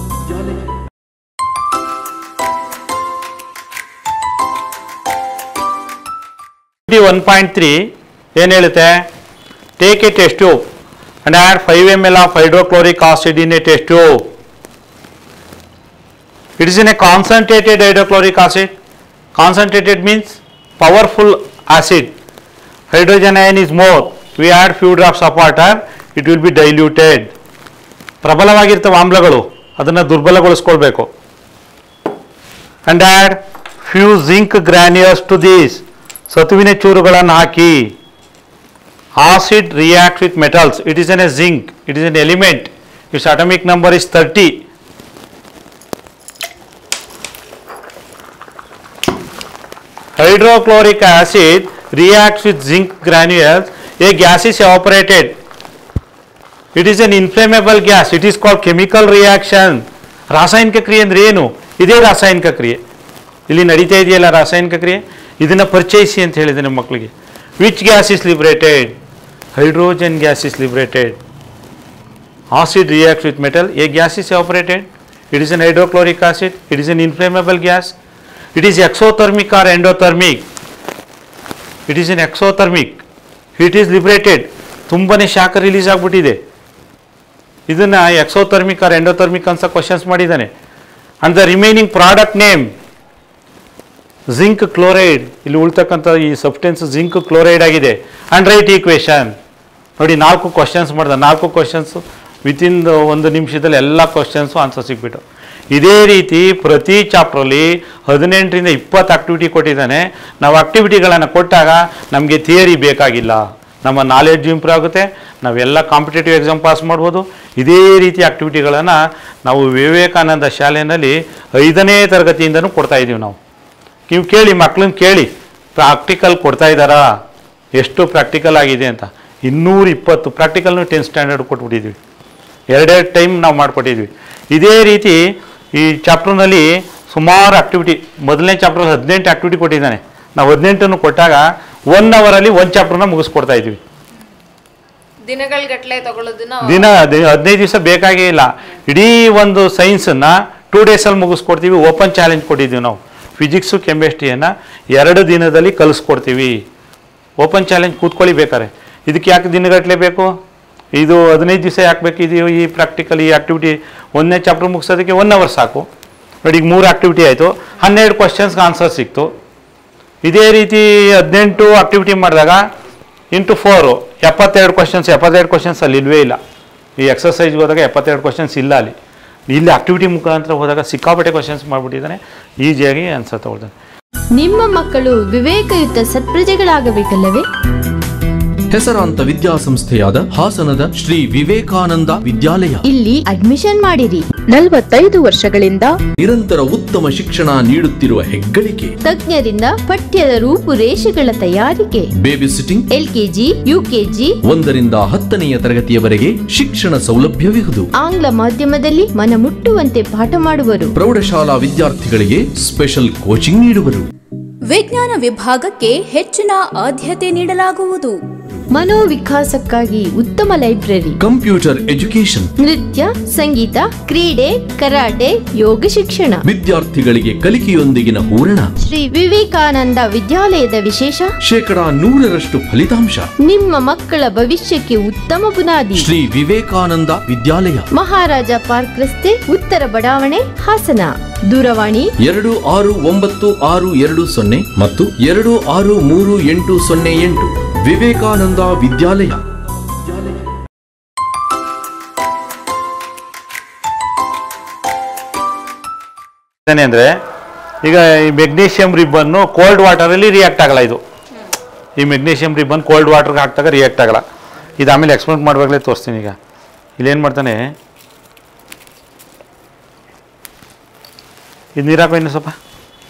one point three ಏನು ಹೇಳುತ್ತೆ take a test tube and add five M L of hydrochloric acid in a test tube it is in a concentrated hydrochloric acid concentrated means powerful acid hydrogen ion is more we add few drops of water it will be diluted ಪ್ರಬಲವಾಗಿರ್ತವೆ ಆಮ್ಲಗಳು ಅದನ್ನು ದುರ್ಬಲಗೊಳಿಸ್ಕೊಳ್ಬೇಕು and add few zinc granules to these ಸತುವಿನ ಚೂರುಗಳನ್ನು ಹಾಕಿ acid react with metals it is an a zinc it is an element its atomic number is thirty hydrochloric acid reacts with zinc granules a gas is evaporated it is an inflammable gas it is called chemical reaction ರಾಸಾಯನಿಕ ಕ್ರಿಯೆ ಅಂದರೆ ಏನು ಇದೇ ರಾಸಾಯನಿಕ ಕ್ರಿಯೆ ಇಲ್ಲಿ ನಡೀತಾ ಇದೆಯಲ್ಲ ರಾಸಾಯನಿಕ ಕ್ರಿಯೆ ಇದನ್ನು ಪರಿಚಯಿಸಿ ಅಂತ ಹೇಳಿದೆ ನಿಮ್ಮ ಮಕ್ಕಳಿಗೆ which gas is liberated hydrogen gas is liberated acid reacts with metal a gas is evaporated it is an hydrochloric acid it is an inflammable gas it is exothermic or endothermic it is an exothermic it is liberated ತುಂಬನೇ ಶಾಖ ರಿಲೀಸ್ ಆಗಿಬಿಟ್ಟಿದೆ ಇದನ್ನು ಎಕ್ಸೋಥರ್ಮಿಕ್ ಆರ್ ಎಂಡೋಥರ್ಮಿಕ್ ಅಂತ ಕ್ವಶನ್ಸ್ ಮಾಡಿದ್ದಾನೆ and the remaining product name zinc chloride ಇಲ್ಲಿ ಉಳ್ತಕ್ಕಂಥ ಈ ಸಬ್ಸ್ಟೆನ್ಸ್ ಜಿಂಕ್ ಕ್ಲೋರೈಡ್ ಆಗಿದೆ ಅಂಡ್ ರೈಟ್ ಈಕ್ವೇಶನ್ ನೋಡಿ ನಾಲ್ಕು ಕ್ವಶನ್ಸ್ ಮಾಡ್ದೆ ನಾಲ್ಕು ಕ್ವಶನ್ಸು ವಿತಿನ್ ಒಂದು ನಿಮಿಷದಲ್ಲಿ ಎಲ್ಲ ಕ್ವಶನ್ಸು ಆನ್ಸರ್ ಸಿಕ್ಬಿಟ್ಟು ಇದೇ ರೀತಿ ಪ್ರತಿ ಚಾಪ್ಟ್ರಲ್ಲಿ ಹದಿನೆಂಟರಿಂದ ಇಪ್ಪತ್ತು ಆಕ್ಟಿವಿಟಿ ಕೊಟ್ಟಿದ್ದಾನೆ ನಾವು ಆಕ್ಟಿವಿಟಿಗಳನ್ನು ಕೊಟ್ಟಾಗ ನಮಗೆ ಥಿಯರಿ ಬೇಕಾಗಿಲ್ಲ ನಮ್ಮ ನಾಲೆಡ್ಜ್ ಇಂಪ್ರೂವ್ ಆಗುತ್ತೆ ನಾವೆಲ್ಲ ಕಾಂಪಿಟೇಟಿವ್ ಎಕ್ಸಾಮ್ ಪಾಸ್ ಮಾಡ್ಬೋದು ಇದೇ ರೀತಿ ಆಕ್ಟಿವಿಟಿಗಳನ್ನು ನಾವು ವಿವೇಕಾನಂದ ಶಾಲೆಯಲ್ಲಿ ಐದನೇ ತರಗತಿಯಿಂದನೂ ಕೊಡ್ತಾ ಇದ್ದೀವಿ ನಾವು ನೀವು ಕೇಳಿ ಮಕ್ಳನ್ನ ಕೇಳಿ ಪ್ರಾಕ್ಟಿಕಲ್ ಕೊಡ್ತಾ ಇದ್ದಾರಾ ಎಷ್ಟು ಪ್ರಾಕ್ಟಿಕಲ್ ಆಗಿದೆ ಅಂತ ಇನ್ನೂರ ಇಪ್ಪತ್ತು ಪ್ರಾಕ್ಟಿಕಲ್ನು ಟೆನ್ ಸ್ಟ್ಯಾಂಡರ್ಡ್ ಕೊಟ್ಬಿಟ್ಟಿದ್ವಿ ಎರಡೆರಡು ಟೈಮ್ ನಾವು ಮಾಡಿಕೊಟ್ಟಿದ್ವಿ ಇದೇ ರೀತಿ ಈ ಚಾಪ್ಟರ್ನಲ್ಲಿ ಸುಮಾರು ಆಕ್ಟಿವಿಟಿ ಮೊದಲನೇ ಚಾಪ್ಟರ್ ಹದಿನೆಂಟು ಆಕ್ಟಿವಿಟಿ ಕೊಟ್ಟಿದ್ದಾನೆ ನಾವು ಹದಿನೆಂಟನ್ನು ಕೊಟ್ಟಾಗ ಒನ್ ಅವರಲ್ಲಿ ಒಂದು ಚಾಪ್ಟರ್ನ ಮುಗಿಸ್ಕೊಡ್ತಾ ಇದ್ವಿ ದಿನಗಳಗಟ್ಲೆ ತಗೊಳ್ಳೋದನ್ನ ದಿನ ದಿ- ಹದಿನೈದು ದಿವಸ ಬೇಕಾಗೇ ಇಲ್ಲ ಇಡೀ ಒಂದು ಸೈನ್ಸನ್ನು ಟೂ ಡೇಸಲ್ಲಿ ಮುಗಿಸ್ಕೊಡ್ತೀವಿ ಓಪನ್ ಚಾಲೆಂಜ್ ಕೊಟ್ಟಿದ್ದೀವಿ ನಾವು ಫಿಸಿಕ್ಸು ಕೆಮಿಸ್ಟ್ರಿಯನ್ನು ಎರಡು ದಿನದಲ್ಲಿ ಕಲಿಸ್ಕೊಡ್ತೀವಿ ಓಪನ್ ಚಾಲೆಂಜ್ ಕೂತ್ಕೊಳ್ಳಿ ಬೇಕಾರೆ ಇದಕ್ಕೆ ಯಾಕೆ ದಿನಗಟ್ಟಲೆ ಬೇಕು ಇದು ಹದಿನೈದು ದಿವಸ ಯಾಕೆ ಬೇಕು ಇದು ಈ ಪ್ರಾಕ್ಟಿಕಲ್ ಈ ಆಕ್ಟಿವಿಟಿ ಒಂದನೇ ಚಾಪ್ಟರ್ ಮುಗಿಸೋದಕ್ಕೆ ಒನ್ ಅವರ್ ಸಾಕು ನೋಡಿ ಈಗ ಮೂರು ಆಕ್ಟಿವಿಟಿ ಆಯಿತು ಹನ್ನೆರಡು ಕ್ವಶನ್ಸ್ಗೆ ಆನ್ಸರ್ ಸಿಕ್ತು ಇದೇ ರೀತಿ ಹದಿನೆಂಟು ಆಕ್ಟಿವಿಟಿ ಮಾಡಿದಾಗ ಇಂಟು ಫೋರು ಎಪ್ಪತ್ತೆರಡು ಕ್ವಶನ್ಸ್ ಎಪ್ಪತ್ತೆರಡು ಕ್ವಶನ್ಸ್ ಅಲ್ಲಿ ಇಲ್ವೇ ಇಲ್ಲ ಈ ಎಕ್ಸಸೈಜ್ಗೆ ಹೋದಾಗ ಎಪ್ಪತ್ತೆರಡು ಕ್ವಶನ್ಸ್ ಇಲ್ಲ ಅಲ್ಲಿ ಇಲ್ಲಿ ಆಕ್ಟಿವಿಟಿ ಮುಖಾಂತರ ಹೋದಾಗ ಸಿಕ್ಕಾಪಟ್ಟೆ ಕ್ವಶನ್ಸ್ ಮಾಡಿಬಿಟ್ಟಿದ್ದಾನೆ ಈಸಿಯಾಗಿ ಆನ್ಸರ್ ತಗೊಳ್ತಾನೆ ನಿಮ್ಮ ಮಕ್ಕಳು ವಿವೇಕಯುತ ಸತ್ಪ್ರಜೆಗಳಾಗಬೇಕಲ್ಲವೇ ಹೆಸರಾಂತ ವಿದ್ಯಾಸಂಸ್ಥೆಯಾದ ಹಾಸನದ ಶ್ರೀ ವಿವೇಕಾನಂದ ವಿದ್ಯಾಲಯ ಇಲ್ಲಿ ಅಡ್ಮಿಷನ್ ಮಾಡಿರಿ ನಲವತ್ತೈದು ವರ್ಷಗಳಿಂದ ನಿರಂತರ ಉತ್ತಮ ಶಿಕ್ಷಣ ನೀಡುತ್ತಿರುವ ಹೆಗ್ಗಳಿಕೆ ತಜ್ಞರಿಂದ ಪಠ್ಯದ ರೂಪುರೇಷೆಗಳ ತಯಾರಿಕೆ ಬೇಬಿ ಸಿಟ್ಟಿಂಗ್ ಎಲ್ಕೆಜಿ ಯುಕೆಜಿ ಒಂದರಿಂದ ಹತ್ತನೆಯ ತರಗತಿಯವರೆಗೆ ಶಿಕ್ಷಣ ಸೌಲಭ್ಯವಿಹುದು ಆಂಗ್ಲ ಮಾಧ್ಯಮದಲ್ಲಿ ಮನಮುಟ್ಟುವಂತೆ ಪಾಠ ಮಾಡುವರು ಪ್ರೌಢಶಾಲಾ ವಿದ್ಯಾರ್ಥಿಗಳಿಗೆ ಸ್ಪೆಷಲ್ ಕೋಚಿಂಗ್ ನೀಡುವರು ವಿಜ್ಞಾನ ವಿಭಾಗಕ್ಕೆ ಹೆಚ್ಚಿನ ಆದ್ಯತೆ ನೀಡಲಾಗುವುದು ಮನೋವಿಕಾಸಕ್ಕಾಗಿ ಉತ್ತಮ ಲೈಬ್ರರಿ ಕಂಪ್ಯೂಟರ್ ಎಜುಕೇಶನ್ ನೃತ್ಯ ಸಂಗೀತ ಕ್ರೀಡೆ ಕರಾಟೆ ಯೋಗ ಶಿಕ್ಷಣ ವಿದ್ಯಾರ್ಥಿಗಳಿಗೆ ಕಲಿಕೆಯೊಂದಿಗಿನ ಹೂರಣ ಶ್ರೀ ವಿವೇಕಾನಂದ ವಿದ್ಯಾಲಯದ ವಿಶೇಷ ಶೇಕಡಾ ನೂರರಷ್ಟು ಫಲಿತಾಂಶ ನಿಮ್ಮ ಮಕ್ಕಳ ಭವಿಷ್ಯಕ್ಕೆ ಉತ್ತಮ ಬುನಾದಿ ಶ್ರೀ ವಿವೇಕಾನಂದ ವಿದ್ಯಾಲಯ ಮಹಾರಾಜ ಪಾರ್ಕ್ ರಸ್ತೆ ಉತ್ತರ ಬಡಾವಣೆ ಹಾಸನ ದೂರವಾಣಿ ಎರಡು ಆರು ಒಂಬತ್ತು ಆರು ಎರಡು ಸೊನ್ನೆ ಮತ್ತು ಎರಡು ಆರು ಮೂರು ಎಂಟು ಸೊನ್ನೆ ಎಂಟು ವಿವೇಕಾನಂದ ವಿದ್ಯಾಲಯ ಏನೇ ಅಂದರೆ ಈಗ ಈ ಮೆಗ್ನೀಷಿಯಂ ರಿಬ್ಬನ್ನು ಕೋಲ್ಡ್ ವಾಟರಲ್ಲಿ ರಿಯಾಕ್ಟ್ ಆಗಲ್ಲ ಇದು ಈ ಮೆಗ್ನೀಷಿಯಂ ರಿಬ್ಬನ್ ಕೋಲ್ಡ್ ವಾಟರ್ಗೆ ಹಾಕ್ದಾಗ ರಿಯಾಕ್ಟ್ ಆಗಲ್ಲ ಇದು ಆಮೇಲೆ ಎಕ್ಸ್ಪೆರಿಮೆಂಟ್ ಮಾಡುವಾಗಲೇ ತೋರಿಸ್ತೀನಿ ಈಗ ಇಲ್ಲೇನು ಮಾಡ್ತಾನೆ ಇದು ನೀರು ಹಾಕೋ ಇನ್ನು ಸ್ವಲ್ಪ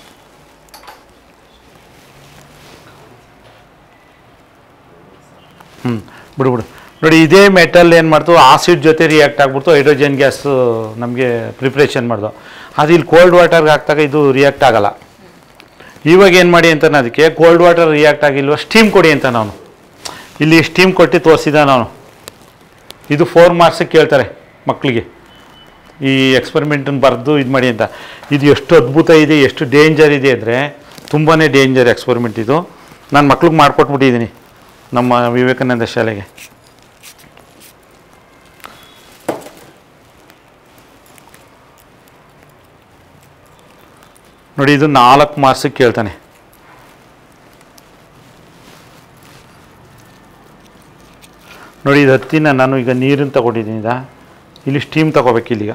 ಹ್ಞೂ ಬಿಡು ಬಿಡು ನೋಡಿ ಇದೇ ಮೆಟಲ್ ಏನು ಮಾಡ್ತು ಆಸಿಡ್ ಜೊತೆ ರಿಯಾಕ್ಟ್ ಆಗ್ಬಿಡ್ತು ಹೈಡ್ರೋಜನ್ ಗ್ಯಾಸ್ ನಮಗೆ ಪ್ರಿಪ್ರೇಷನ್ ಮಾಡ್ದು ಅದು ಇಲ್ಲಿ ಕೋಲ್ಡ್ ವಾಟರ್ಗೆ ಹಾಕ್ದಾಗ ಇದು ರಿಯಾಕ್ಟ್ ಆಗಲ್ಲ ಇವಾಗ ಏನು ಮಾಡಿ ಅಂತ ಅದಕ್ಕೆ ಕೋಲ್ಡ್ ವಾಟರ್ ರಿಯಾಕ್ಟ್ ಆಗಿಲ್ವ ಸ್ಟೀಮ್ ಕೊಡಿ ಅಂತ ನಾನು ಇಲ್ಲಿ ಸ್ಟೀಮ್ ಕೊಟ್ಟು ತೋರಿಸಿದ ನಾನು ಇದು ಫೋರ್ ಮಾರ್ಕ್ಸಿಗೆ ಕೇಳ್ತಾರೆ ಮಕ್ಕಳಿಗೆ ಈ ಎಕ್ಸ್ಪೆರಿಮೆಂಟನ್ನು ಬರೆದು ಇದು ಮಾಡಿ ಅಂತ ಇದು ಎಷ್ಟು ಅದ್ಭುತ ಇದೆ ಎಷ್ಟು ಡೇಂಜರ್ ಇದೆ ಅಂದರೆ ತುಂಬಾ ಡೇಂಜರ್ ಎಕ್ಸ್ಪೆರಿಮೆಂಟ್ ಇದು ನಾನು ಮಕ್ಳಿಗೆ ಮಾಡಿಕೊಟ್ಬಿಟ್ಟಿದ್ದೀನಿ ನಮ್ಮ ವಿವೇಕಾನಂದ ಶಾಲೆಗೆ ನೋಡಿ ಇದು ನಾಲ್ಕು ಮಾರ್ಕ್ಸಿಗೆ ಕೇಳ್ತಾನೆ ನೋಡಿ ಇದು ಹತ್ತಿನ ನಾನು ಈಗ ನೀರನ್ನು ತಗೊಂಡಿದ್ದೀನಿ ಇದಾ ಇಲ್ಲಿ ಸ್ಟೀಮ್ ತಗೋಬೇಕು ಇಲ್ಲಿಗ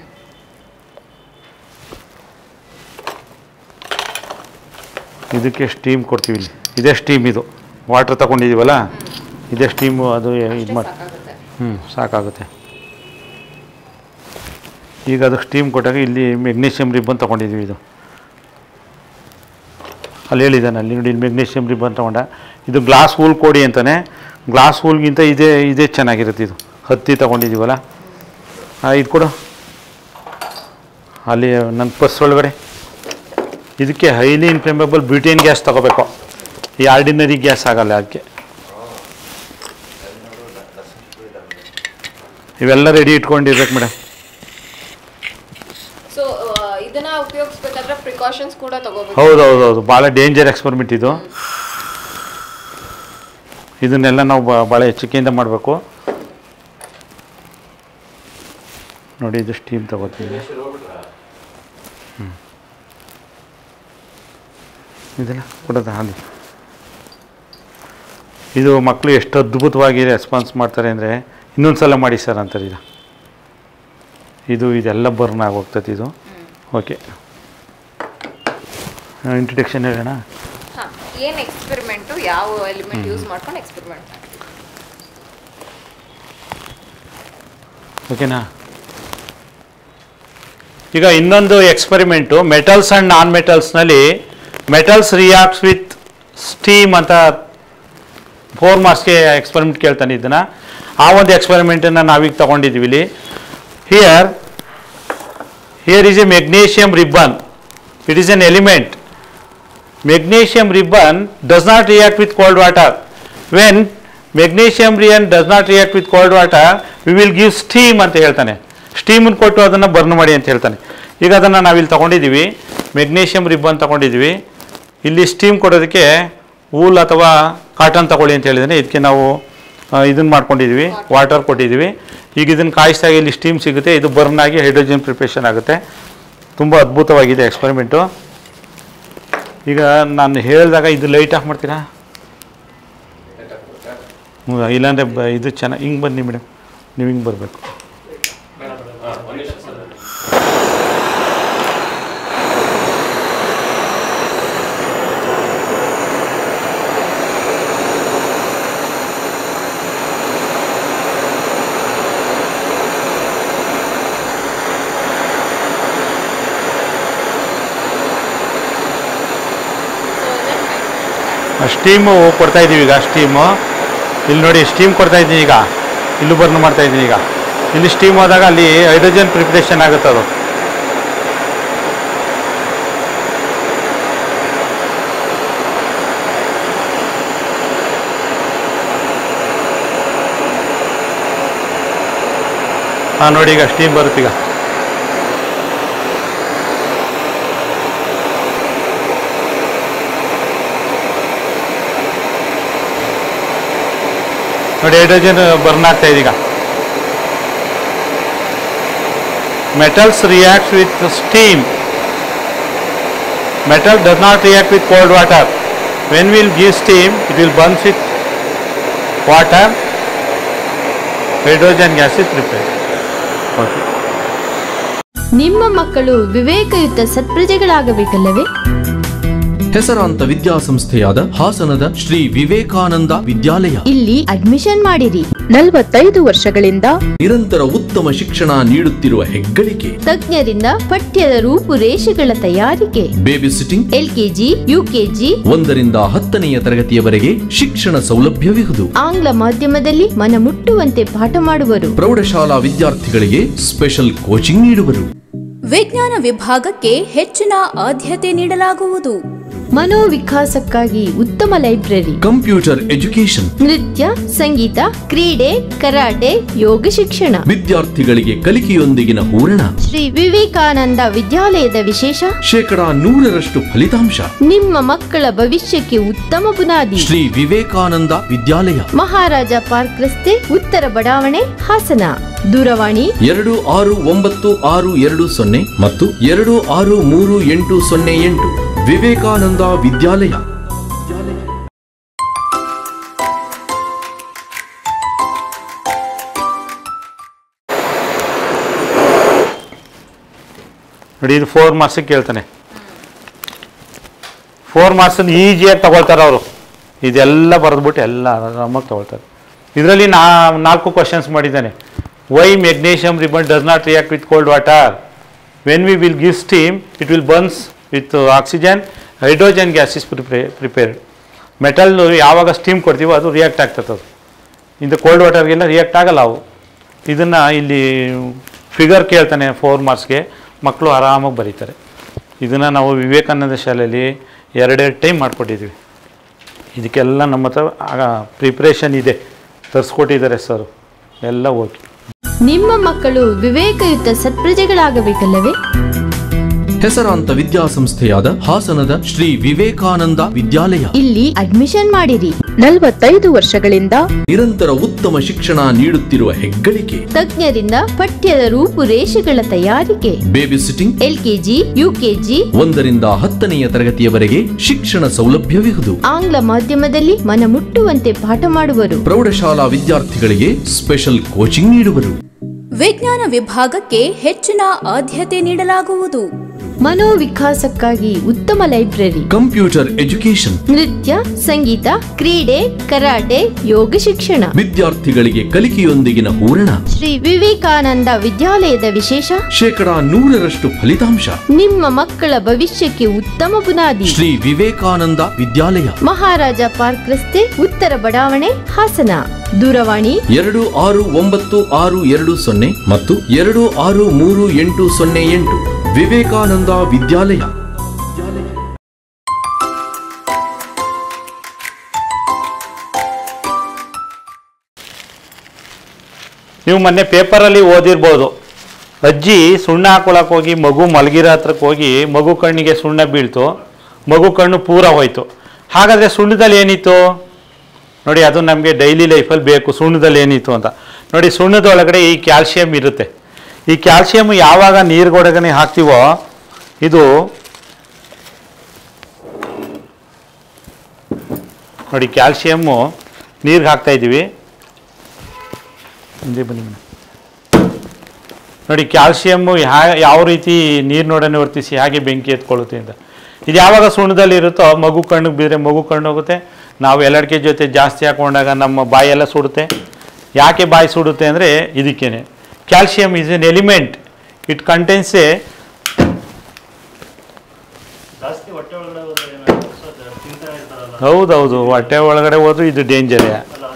ಇದಕ್ಕೆ ಸ್ಟೀಮ್ ಕೊಡ್ತೀವಿ ಇಲ್ಲಿ ಇದೇ ಸ್ಟೀಮ್ ಇದು ವಾಟ್ರ್ ತಗೊಂಡಿದ್ದೀವಲ್ಲ ಇದೇ ಸ್ಟೀಮು ಅದು ಇದು ಮಾಡಿ ಸಾಕಾಗುತ್ತೆ ಹ್ಞೂ ಸಾಕಾಗುತ್ತೆ ಈಗ ಅದು ಸ್ಟೀಮ್ ಕೊಟ್ಟಾಗ ಇಲ್ಲಿ ಮೆಗ್ನೀಷಿಯಮ್ ರಿಬ್ಬನ್ ತೊಗೊಂಡಿದ್ದೀವಿ ಇದು ಅಲ್ಲಿ ಹೇಳಿದ್ದಾನೆ ಅಲ್ಲಿ ನೋಡಿ ಮೆಗ್ನೀಷಿಯಮ್ ರಿಬ್ಬನ್ ತೊಗೊಂಡ ಇದು ಗ್ಲಾಸ್ ಹೂಲ್ ಕೊಡಿ ಅಂತಾನೆ ಗ್ಲಾಸ್ ಹೂಲ್ಗಿಂತ ಇದೇ ಇದೇ ಚೆನ್ನಾಗಿರುತ್ತೆ ಇದು ಹತ್ತಿ ತೊಗೊಂಡಿದ್ದೀವಲ್ಲ ಹಾಂ ಇದು ಕೊಡು ಅಲ್ಲಿ ನನ್ನ ಪರ್ಸ್ ಒಳಗಡೆ ಇದಕ್ಕೆ ಹೈಲಿ ಇನ್ಫ್ಲೇಮೇಬಲ್ ಬ್ಯೂಟೇನ್ ಗ್ಯಾಸ್ ತೊಗೋಬೇಕು ಈ ಆರ್ಡಿನರಿ ಗ್ಯಾಸ್ ಆಗಲ್ಲ ಅದಕ್ಕೆ ಇವೆಲ್ಲ ರೆಡಿ ಇಟ್ಕೊಂಡಿರ್ಬೇಕು ಮೇಡಮ್ ಸೊ ಇದನ್ನ ಉಪಯೋಗಿಸ್ಬೇಕಾದ್ರೆ ಪ್ರಿಕಾಷನ್ಸ್ ಕೂಡ ತಗೋಬೇಕು ಹೌದು ಹೌದು ಹೌದು ಭಾಳ ಡೇಂಜರ್ ಎಕ್ಸ್ಪರಿಮೆಂಟ್ ಇದು ಇದನ್ನೆಲ್ಲ ನಾವು ಬ- ಭಾಳ ಎಚ್ಚರಿಕೆಯಿಂದ ಮಾಡಬೇಕು ನೋಡಿ ಇದು ಸ್ಟೀಮ್ ತಗೋತೀವಿ ಹ್ಞೂ ಇದೆಲ್ಲ ಕೊಡೋದ ಹಾಲಿ ಇದು ಮಕ್ಕಳು ಎಷ್ಟು ಅದ್ಭುತವಾಗಿ ರೆಸ್ಪಾನ್ಸ್ ಮಾಡ್ತಾರೆ ಅಂದರೆ ಇನ್ನೊಂದು ಸಲ ಮಾಡಿ ಸರ್ ಅಂತಾರೆ ಇದು ಇದು ಇದೆಲ್ಲ ಬರ್ನ್ ಆಗೋಗ್ತದೆ ಇದು ಓಕೆ ಇಂಟ್ರಡಕ್ಷನ್ ಹೇಳೋಣ ಹಾ ಏನ್ ಎಕ್ಸ್ಪೆರಿಮೆಂಟ್ ಯಾವ ಎಲಿಮೆಂಟ್ ಯೂಸ್ ಮಾಡ್ಕೊಂಡು ಎಕ್ಸ್ಪೆರಿಮೆಂಟ್ ಓಕೆನಾ ಈಗ ಇನ್ನೊಂದು ಎಕ್ಸ್ಪೆರಿಮೆಂಟು ಮೆಟಲ್ಸ್ ಆ್ಯಂಡ್ ನಾನ್ ಮೆಟಲ್ಸ್ನಲ್ಲಿ ಮೆಟಲ್ಸ್ ರಿಯಾಕ್ಟ್ಸ್ ವಿತ್ ಸ್ಟೀಮ್ ಅಂತ ಫೋರ್ ಮಾರ್ಕ್ಸ್ಗೆ ಎಕ್ಸ್ಪೆರಿಮೆಂಟ್ ಕೇಳ್ತಾನೆ ಇದನ್ನು ಆ ಒಂದು ಎಕ್ಸ್ಪೆರಿಮೆಂಟನ್ನು ನಾವೀಗ ತಗೊಂಡಿದ್ದೀವಿ ಇಲ್ಲಿ here here is a magnesium ribbon it is an element magnesium ribbon does not react with cold water. When magnesium ribbon does not react with cold water, we will give steam ಅಂತ ಹೇಳ್ತಾನೆ ಸ್ಟೀಮನ್ನು ಕೊಟ್ಟು ಅದನ್ನು ಬರ್ನ್ ಮಾಡಿ ಅಂತ ಹೇಳ್ತಾನೆ ಈಗ ಅದನ್ನು ನಾವಿಲ್ಲಿ ತಗೊಂಡಿದ್ದೀವಿ ಮೆಗ್ನೀಷಿಯಮ್ ರಿಬ್ಬನ್ ತಗೊಂಡಿದ್ದೀವಿ ಇಲ್ಲಿ ಸ್ಟೀಮ್ ಕೊಡೋದಕ್ಕೆ ವೂಲ್ ಅಥವಾ ಕಾಟನ್ ತಗೊಳ್ಳಿ ಅಂತ ಹೇಳಿದ್ದಾನೆ ಇದಕ್ಕೆ ನಾವು ಇದನ್ನು ಮಾಡ್ಕೊಂಡಿದ್ದೀವಿ ವಾಟರ್ ಕೊಟ್ಟಿದ್ದೀವಿ ಈಗ ಇದನ್ನು ಕಾಯಿಸಿದಾಗ ಇಲ್ಲಿ ಸ್ಟೀಮ್ ಸಿಗುತ್ತೆ ಇದು ಬರ್ನ್ ಆಗಿ ಹೈಡ್ರೋಜನ್ ಪ್ರಿಪ್ರೇಷನ್ ಆಗುತ್ತೆ ತುಂಬ ಅದ್ಭುತವಾಗಿದೆ ಎಕ್ಸ್ಪೆರಿಮೆಂಟು ಈಗ ನಾನು ಹೇಳಿದಾಗ ಇದು ಲೈಟ್ ಆಫ್ ಮಾಡ್ತೀರಾ ಹ್ಞೂ ಇಲ್ಲಾಂದರೆ ಬ ಇದು ಚೆನ್ನಾಗಿ ಹಿಂಗೆ ಬನ್ನಿ ಮೇಡಮ್ ನೀವು ಹಿಂಗೆ ಬರಬೇಕು ಸ್ಟೀಮು ಕೊಡ್ತಾ ಇದ್ದೀವಿ ಈಗ ಸ್ಟೀಮು ಇಲ್ಲಿ ನೋಡಿ ಸ್ಟೀಮ್ ಕೊಡ್ತಾ ಇದ್ದೀನಿ ಈಗ ಇಲ್ಲೂ ಬರ್ನ್ ಮಾಡ್ತಾ ಇದ್ದೀನಿ ಈಗ ಇಲ್ಲಿ ಸ್ಟೀಮ್ ಹೋದಾಗ ಅಲ್ಲಿ ಹೈಡ್ರೋಜನ್ ಪ್ರಿಪ್ರೇಷನ್ ಆಗುತ್ತೆ ಅದು ಹಾಂ ನೋಡಿ ಈಗ ಸ್ಟೀಮ್ ಬರುತ್ತೆ ಈಗ ನೋಡಿ ಹೈಡ್ರೋಜನ್ ಬರ್ನ್ ಆಗ್ತಾ ಇದೆ ಈಗ metals react with steam metal does not react with cold water when will give steam it will burns with water hydrogen gas is prepare okay ನಿಮ್ಮ ಮಕ್ಕಳು ವಿವೇಕಯುತ ಸತ್ಪ್ರಜೆಗಳಾಗಬೇಕಲ್ಲವೇ ಹೆಸರಾಂತ ವಿದ್ಯಾಸಂಸ್ಥೆಯಾದ ಹಾಸನದ ಶ್ರೀ ವಿವೇಕಾನಂದ ವಿದ್ಯಾಲಯ ಇಲ್ಲಿ ಅಡ್ಮಿಷನ್ ಮಾಡಿರಿ ನಲವತ್ತೈದು ವರ್ಷಗಳಿಂದ ನಿರಂತರ ಉತ್ತಮ ಶಿಕ್ಷಣ ನೀಡುತ್ತಿರುವ ಹೆಗ್ಗಳಿಕೆ ತಜ್ಞರಿಂದ ಪಠ್ಯದ ರೂಪುರೇಷೆಗಳ ತಯಾರಿಕೆ ಬೇಬಿ ಸಿಟ್ಟಿಂಗ್ ಎಲ್ಕೆಜಿ ಯುಕೆಜಿ ಒಂದರಿಂದ ಹತ್ತನೆಯ ತರಗತಿಯವರೆಗೆ ಶಿಕ್ಷಣ ಸೌಲಭ್ಯವಿಹುದು ಆಂಗ್ಲ ಮಾಧ್ಯಮದಲ್ಲಿ ಮನಮುಟ್ಟುವಂತೆ ಪಾಠ ಮಾಡುವರು ಪ್ರೌಢಶಾಲಾ ವಿದ್ಯಾರ್ಥಿಗಳಿಗೆ ಸ್ಪೆಷಲ್ ಕೋಚಿಂಗ್ ನೀಡುವರು ವಿಜ್ಞಾನ ವಿಭಾಗಕ್ಕೆ ಹೆಚ್ಚಿನ ಆದ್ಯತೆ ನೀಡಲಾಗುವುದು ಮನೋವಿಕಾಸಕ್ಕಾಗಿ ಉತ್ತಮ ಲೈಬ್ರರಿ ಕಂಪ್ಯೂಟರ್ ಎಜುಕೇಶನ್ ನೃತ್ಯ ಸಂಗೀತ ಕ್ರೀಡೆ ಕರಾಟೆ ಯೋಗ ಶಿಕ್ಷಣ ವಿದ್ಯಾರ್ಥಿಗಳಿಗೆ ಕಲಿಕೆಯೊಂದಿಗಿನ ಹೂರಣ ಶ್ರೀ ವಿವೇಕಾನಂದ ವಿದ್ಯಾಲಯದ ವಿಶೇಷ ಶೇಕಡಾ ನೂರರಷ್ಟು ಫಲಿತಾಂಶ ನಿಮ್ಮ ಮಕ್ಕಳ ಭವಿಷ್ಯಕ್ಕೆ ಉತ್ತಮ ಬುನಾದಿ ಶ್ರೀ ವಿವೇಕಾನಂದ ವಿದ್ಯಾಲಯ ಮಹಾರಾಜ ಪಾರ್ಕ್ ರಸ್ತೆ ಉತ್ತರ ಬಡಾವಣೆ ಹಾಸನ ದೂರವಾಣಿ ಎರಡು ಆರು ಒಂಬತ್ತು ಆರು ಎರಡು ಸೊನ್ನೆ ಮತ್ತು ಎರಡು ಆರು ಮೂರು ಎಂಟು ಸೊನ್ನೆ ಎಂಟು ವಿವೇಕಾನಂದ ವಿದ್ಯಾಲಯ ನೋಡಿ ಇದು ಫೋರ್ ಮಾರ್ಕ್ಸಿಗೆ ಕೇಳ್ತಾನೆ ಫೋರ್ ಮಾರ್ಕ್ಸನ್ನು ಈಸಿಯಾಗಿ ತಗೊಳ್ತಾರೆ ಅವರು ಇದೆಲ್ಲ ಬರೆದ್ಬಿಟ್ಟು ಎಲ್ಲ ಆರಾಮಾಗಿ ತಗೊಳ್ತಾರೆ ಇದರಲ್ಲಿ ನಾ ನಾಲ್ಕು ಕ್ವಶನ್ಸ್ ಮಾಡಿದ್ದಾನೆ why magnesium ribbon does not react with cold water when we will give steam it will burns with oxygen hydrogen gas is prepare prepared metal ಯಾವಾಗ ಸ್ಟೀಮ್ ಕೊಡ್ತೀವೋ ಅದು ರಿಯಾಕ್ಟ್ ಆಗ್ತದೆ ಅದು ಇಂದ ಕೋಲ್ಡ್ ವಾಟರ್ಗೆಲ್ಲ ರಿಯಾಕ್ಟ್ ಆಗಲ್ಲ ಅವು ಇದನ್ನು ಇಲ್ಲಿ ಫಿಗರ್ ಕೇಳ್ತಾನೆ ಫೋರ್ ಮಾರ್ಕ್ಸ್ಗೆ ಮಕ್ಕಳು ಆರಾಮಾಗಿ ಬರೀತಾರೆ ಇದನ್ನು ನಾವು ವಿವೇಕಾನಂದ ಶಾಲೆಯಲ್ಲಿ ಎರಡೆರಡು ಟೈಮ್ ಮಾಡಿಕೊಟ್ಟಿದ್ವಿ ಇದಕ್ಕೆಲ್ಲ ನಮ್ಮ ಹತ್ರ ಪ್ರಿಪ್ರೇಷನ್ ಇದೆ ತರಿಸ್ಕೊಟ್ಟಿದ್ದಾರೆ ಸರ್ ಎಲ್ಲ ಓಕೆ ನಿಮ್ಮ ಮಕ್ಕಳು ವಿವೇಕಯುತ ಸತ್ಪ್ರಜೆಗಳಾಗಬೇಕಲ್ಲವೇ ಹೆಸರಾಂತ ವಿದ್ಯಾಸಂಸ್ಥೆಯಾದ ಹಾಸನದ ಶ್ರೀ ವಿವೇಕಾನಂದ ವಿದ್ಯಾಲಯ ಇಲ್ಲಿ ಅಡ್ಮಿಷನ್ ಮಾಡಿರಿ ನಲವತ್ತೈದು ವರ್ಷಗಳಿಂದ ನಿರಂತರ ಉತ್ತಮ ಶಿಕ್ಷಣ ನೀಡುತ್ತಿರುವ ಹೆಗ್ಗಳಿಕೆ ತಜ್ಞರಿಂದ ಪಠ್ಯದ ರೂಪುರೇಷೆಗಳ ತಯಾರಿಕೆ ಬೇಬಿ ಸಿಟ್ಟಿಂಗ್ ಎಲ್ಕೆಜಿ ಯುಕೆಜಿ ಒಂದರಿಂದ ಹತ್ತನೆಯ ತರಗತಿಯವರೆಗೆ ಶಿಕ್ಷಣ ಸೌಲಭ್ಯವಿಹುದು ಆಂಗ್ಲ ಮಾಧ್ಯಮದಲ್ಲಿ ಮನಮುಟ್ಟುವಂತೆ ಪಾಠ ಮಾಡುವರು ಪ್ರೌಢಶಾಲಾ ವಿದ್ಯಾರ್ಥಿಗಳಿಗೆ ಸ್ಪೆಷಲ್ ಕೋಚಿಂಗ್ ನೀಡುವರು ವಿಜ್ಞಾನ ವಿಭಾಗಕ್ಕೆ ಹೆಚ್ಚಿನ ಆದ್ಯತೆ ನೀಡಲಾಗುವುದು ಮನೋವಿಕಾಸಕ್ಕಾಗಿ ಉತ್ತಮ ಲೈಬ್ರರಿ ಕಂಪ್ಯೂಟರ್ ಎಜುಕೇಶನ್ ನೃತ್ಯ ಸಂಗೀತ ಕ್ರೀಡೆ ಕರಾಟೆ ಯೋಗ ಶಿಕ್ಷಣ ವಿದ್ಯಾರ್ಥಿಗಳಿಗೆ ಕಲಿಕೆಯೊಂದಿಗಿನ ಹೂರಣ ಶ್ರೀ ವಿವೇಕಾನಂದ ವಿದ್ಯಾಲಯದ ವಿಶೇಷ ಶೇಕಡ ನೂರರಷ್ಟು ಫಲಿತಾಂಶ ನಿಮ್ಮ ಮಕ್ಕಳ ಭವಿಷ್ಯಕ್ಕೆ ಉತ್ತಮ ಬುನಾದಿ ಶ್ರೀ ವಿವೇಕಾನಂದ ವಿದ್ಯಾಲಯ ಮಹಾರಾಜ ಪಾರ್ಕ್ ರಸ್ತೆ ಉತ್ತರ ಬಡಾವಣೆ ಹಾಸನ ದೂರವಾಣಿ ಎರಡು ಆರು ಒಂಬತ್ತು ಆರು ಎರಡು ಸೊನ್ನೆ ಮತ್ತು ಎರಡು ಆರು ಮೂರು ಎಂಟು ಸೊನ್ನೆ ಎಂಟು ವಿವೇಕಾನಂದ ವಿದ್ಯಾಲಯ ನೀವು ಮೊನ್ನೆ ಪೇಪರಲ್ಲಿ ಓದಿರ್ಬೋದು ಅಜ್ಜಿ ಸುಣ್ಣ ಹಾಕೊಳಕ್ಕೆ ಹೋಗಿ ಮಗು ಮಲಗಿರೋ ಹತ್ರಕ್ಕೆ ಹೋಗಿ ಮಗು ಕಣ್ಣಿಗೆ ಸುಣ್ಣ ಬೀಳ್ತು ಮಗು ಕಣ್ಣು ಪೂರ ಹೋಯ್ತು ಹಾಗಾದರೆ ಸುಣ್ಣದಲ್ಲಿ ಏನಿತ್ತು ನೋಡಿ ಅದು ನಮಗೆ ಡೈಲಿ ಲೈಫಲ್ಲಿ ಬೇಕು ಸುಣ್ಣದಲ್ಲಿ ಏನಿತ್ತು ಅಂತ ನೋಡಿ ಸುಣ್ಣದ ಒಳಗಡೆ ಈ ಕ್ಯಾಲ್ಸಿಯಂ ಇರುತ್ತೆ ಈ ಕ್ಯಾಲ್ಸಿಯಂ ಯಾವಾಗ ನೀರಿಗೊಳಗನೆ ಹಾಕ್ತೀವೋ ಇದು ನೋಡಿ ಕ್ಯಾಲ್ಸಿಯಮ್ಮು ನೀರಿಗೆ ಹಾಕ್ತಾ ಇದ್ದೀವಿ ಹಿಂದೆ ಬನ್ನಿ ಮೇಡಮ್. ನೋಡಿ ಕ್ಯಾಲ್ಸಿಯಮ್ಮು ಯಾ ಯಾವ ರೀತಿ ನೀರಿನೊಡನೆ ವರ್ತಿಸಿ ಹಾಗೆ ಬೆಂಕಿ ಎತ್ಕೊಳ್ಳುತ್ತೆ ಅಂತ ಇದು ಯಾವಾಗ ಸುಣ್ಣದಲ್ಲಿ ಇರುತ್ತೋ ಮಗು ಕಣ್ಣಿಗೆ ಬಿದ್ದರೆ ಮಗು ಕಣ್ಣು ಹೋಗುತ್ತೆ ನಾವು ಎಲ್ಲಡಿಕೆ ಜೊತೆ ಜಾಸ್ತಿ ಹಾಕೊಂಡಾಗ ನಮ್ಮ ಬಾಯೆಲ್ಲ ಸುಡುತ್ತೆ ಯಾಕೆ ಬಾಯಿ ಸುಡುತ್ತೆ ಅಂದರೆ ಇದಕ್ಕೇನೆ calcium is an element it contains a ಹೌದೌದು ಹೊಟ್ಟೆ ಒಳಗಡೆ ಹೋದ್ರು ಇದು ಡೇಂಜರೇ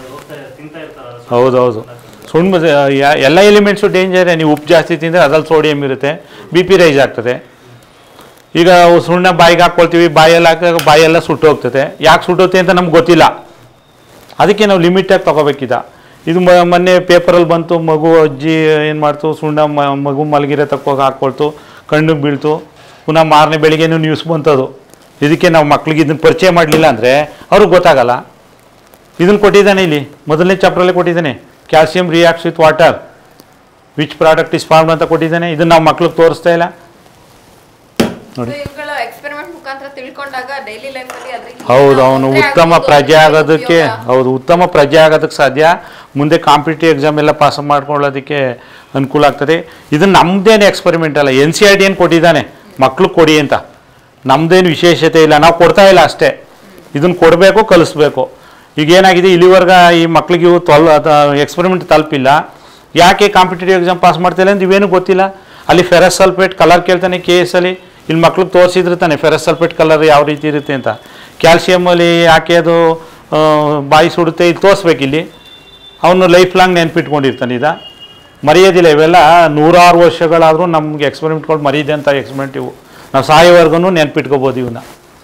ಹೌದೌದು ಸುಣ್ಣ ಯ- ಎಲ್ಲ ಎಲಿಮೆಂಟ್ಸು ಡೇಂಜರೇ ನೀವು ಉಪ್ಪು ಜಾಸ್ತಿ ತಿಂದರೆ ಅದ್ರಲ್ಲಿ ಸೋಡಿಯಂ ಇರುತ್ತೆ ಬಿ ಪಿ ರೈಸ್ ಆಗ್ತದೆ ಈಗ ಅವು ಸುಣ್ಣ ಬಾಯಿಗೆ ಹಾಕ್ಕೊಳ್ತೀವಿ ಬಾಯಲ್ಲಿ ಹಾಕಿದಾಗ ಬಾಯೆಲ್ಲ ಸುಟ್ಟು ಹೋಗ್ತದೆ ಯಾಕೆ ಸುಟ್ಟುತ್ತೆ ಅಂತ ನಮ್ಗೆ ಗೊತ್ತಿಲ್ಲ ಅದಕ್ಕೆ ನಾವು ಲಿಮಿಟಾಗಿ ತೊಗೋಬೇಕಿದ ಇದು ಮ- ಮೊನ್ನೆ ಪೇಪರಲ್ಲಿ ಬಂತು ಮಗು ಅಜ್ಜಿ ಏನು ಮಾಡ್ತು ಸುಣ್ಣ ಮ- ಮಗು ಮಲಗಿರೋ ತಕ್ಕೋಗಿ ಹಾಕ್ಕೊಳ್ತು ಕಣ್ಣಿಗೆ ಬೀಳ್ತು ಪುನಃ ಮಾರನೇ ಬೆಳಿಗ್ಗೆನೂ ನ್ಯೂಸ್ ಬಂತದು ಇದಕ್ಕೆ ನಾವು ಮಕ್ಳಿಗೆ ಇದನ್ನು ಪರಿಚಯ ಮಾಡಲಿಲ್ಲ ಅಂದರೆ ಅವ್ರಿಗೆ ಗೊತ್ತಾಗಲ್ಲ ಇದನ್ನು ಕೊಟ್ಟಿದ್ದಾನೆ ಇಲ್ಲಿ ಮೊದಲನೇ ಚಾಪ್ಟ್ರಲ್ಲೇ ಕೊಟ್ಟಿದ್ದಾನೆ calcium reacts with water which product is form ಅಂತ ಕೊಟ್ಟಿದ್ದಾನೆ ಇದನ್ನು ನಾವು ಮಕ್ಳಿಗೆ ತೋರಿಸ್ತಾ ಇಲ್ಲ ನೋಡಿ ಇವುಗಳ ಎಕ್ಸ್ಪೆರಿಮೆಂಟ್ ಮುಖಾಂತರ ತಿಳ್ಕೊಂಡಾಗ ಡೈಲಿ ಲೈಫ್ ಅಲ್ಲಿ ಅದ್ರಿಂದ ಹೌದು ಅವನು ತೊಂದ್ರೆ ಉತ್ತಮ ಆಗ್ಬೋದು, ಪ್ರಜೆ ಅದ್ರಿಂದ ಆಗೋದಕ್ಕೆ ಉಪಯೋಗ. ಹೌದು ಉತ್ತಮ ಪ್ರಜೆ ಆಗೋದಕ್ಕೆ ಸಾಧ್ಯ ಮುಂದೆ ಕಾಂಪಿಟೇಟಿವ್ ಎಕ್ಸಾಮ್ ಎಲ್ಲ ಪಾಸ್ ಮಾಡ್ಕೊಳ್ಳೋದಕ್ಕೆ ಅನುಕೂಲ ಆಗ್ತದೆ ಇದು ನಮ್ಮದೇನು ಎಕ್ಸ್ಪೆರಿಮೆಂಟ್ ಅಲ್ಲ ಎನ್ ಸಿ ಆರ್ ಟಿ ಏನು ಕೊಟ್ಟಿದ್ದಾನೆ ಮಕ್ಳು ಕೊಡಿ ಅಂತ ನಮ್ಮದೇನು ವಿಶೇಷತೆ ಇಲ್ಲ ನಾವು ಕೊಡ್ತಾ ಇಲ್ಲ ಅಷ್ಟೇ ಇದನ್ನು ಕೊಡಬೇಕು ಕಲಿಸ್ಬೇಕು ಈಗ ಏನಾಗಿದೆ ಇಲ್ಲಿವರೆಗೆ ಈ ಮಕ್ಳಿಗೆ ಇವು ತೊಲ್ ಎಕ್ಸ್ಪೆರಿಮೆಂಟ್ ತಲುಪಿಲ್ಲ ಯಾಕೆ ಕಾಂಪಿಟೇಟಿವ್ ಎಕ್ಸಾಮ್ ಪಾಸ್ ಮಾಡ್ತಿಲ್ಲ ಅಂತ ಇವೇನು ಗೊತ್ತಿಲ್ಲ ಅಲ್ಲಿ ಫೆರಸ್ ಸಲ್ಫೇಟ್ ಕಲರ್ ಕೇಳ್ತಾನೆ ಕೆ ಎಸ್ ಅಲ್ಲಿ ಇಲ್ಲಿ ಮಕ್ಳಿಗೆ ತೋರಿಸಿದ್ರೆ ತಾನೆ ಫೆರಸ್ ಸಲ್ಫೇಟ್ ಕಲರ್ ಯಾವ ರೀತಿ ಇರುತ್ತೆ ಅಂತ ಕ್ಯಾಲ್ಸಿಯಮಲ್ಲಿ ಯಾಕೆ ಅದು ಆ, ಬಾಯಿ ಸುಡುತ್ತೆ ಇದು ತೋರಿಸ್ಬೇಕು ಇಲ್ಲಿ ಅವನು ಲೈಫ್ ಲಾಂಗ್ ನೆನ್ಪಿಟ್ಕೊಂಡಿರ್ತಾನೆ ಇದ ಮರೆಯೋದಿಲ್ಲ ಇವೆಲ್ಲ ನೂರಾರು ವರ್ಷಗಳಾದರೂ ನಮ್ಗೆ ಎಕ್ಸ್ಪೆರಿಮೆಂಟ್ಗಳು ಮರೀದೆ ಅಂತ ಎಕ್ಸ್ಪೆರಿಮೆಂಟ್ ಇವು ನಾವು ಸಾಯೋವರೆಗೂ ನೆನ್ಪಿಟ್ಕೋಬೋದು ಇವನ್ನ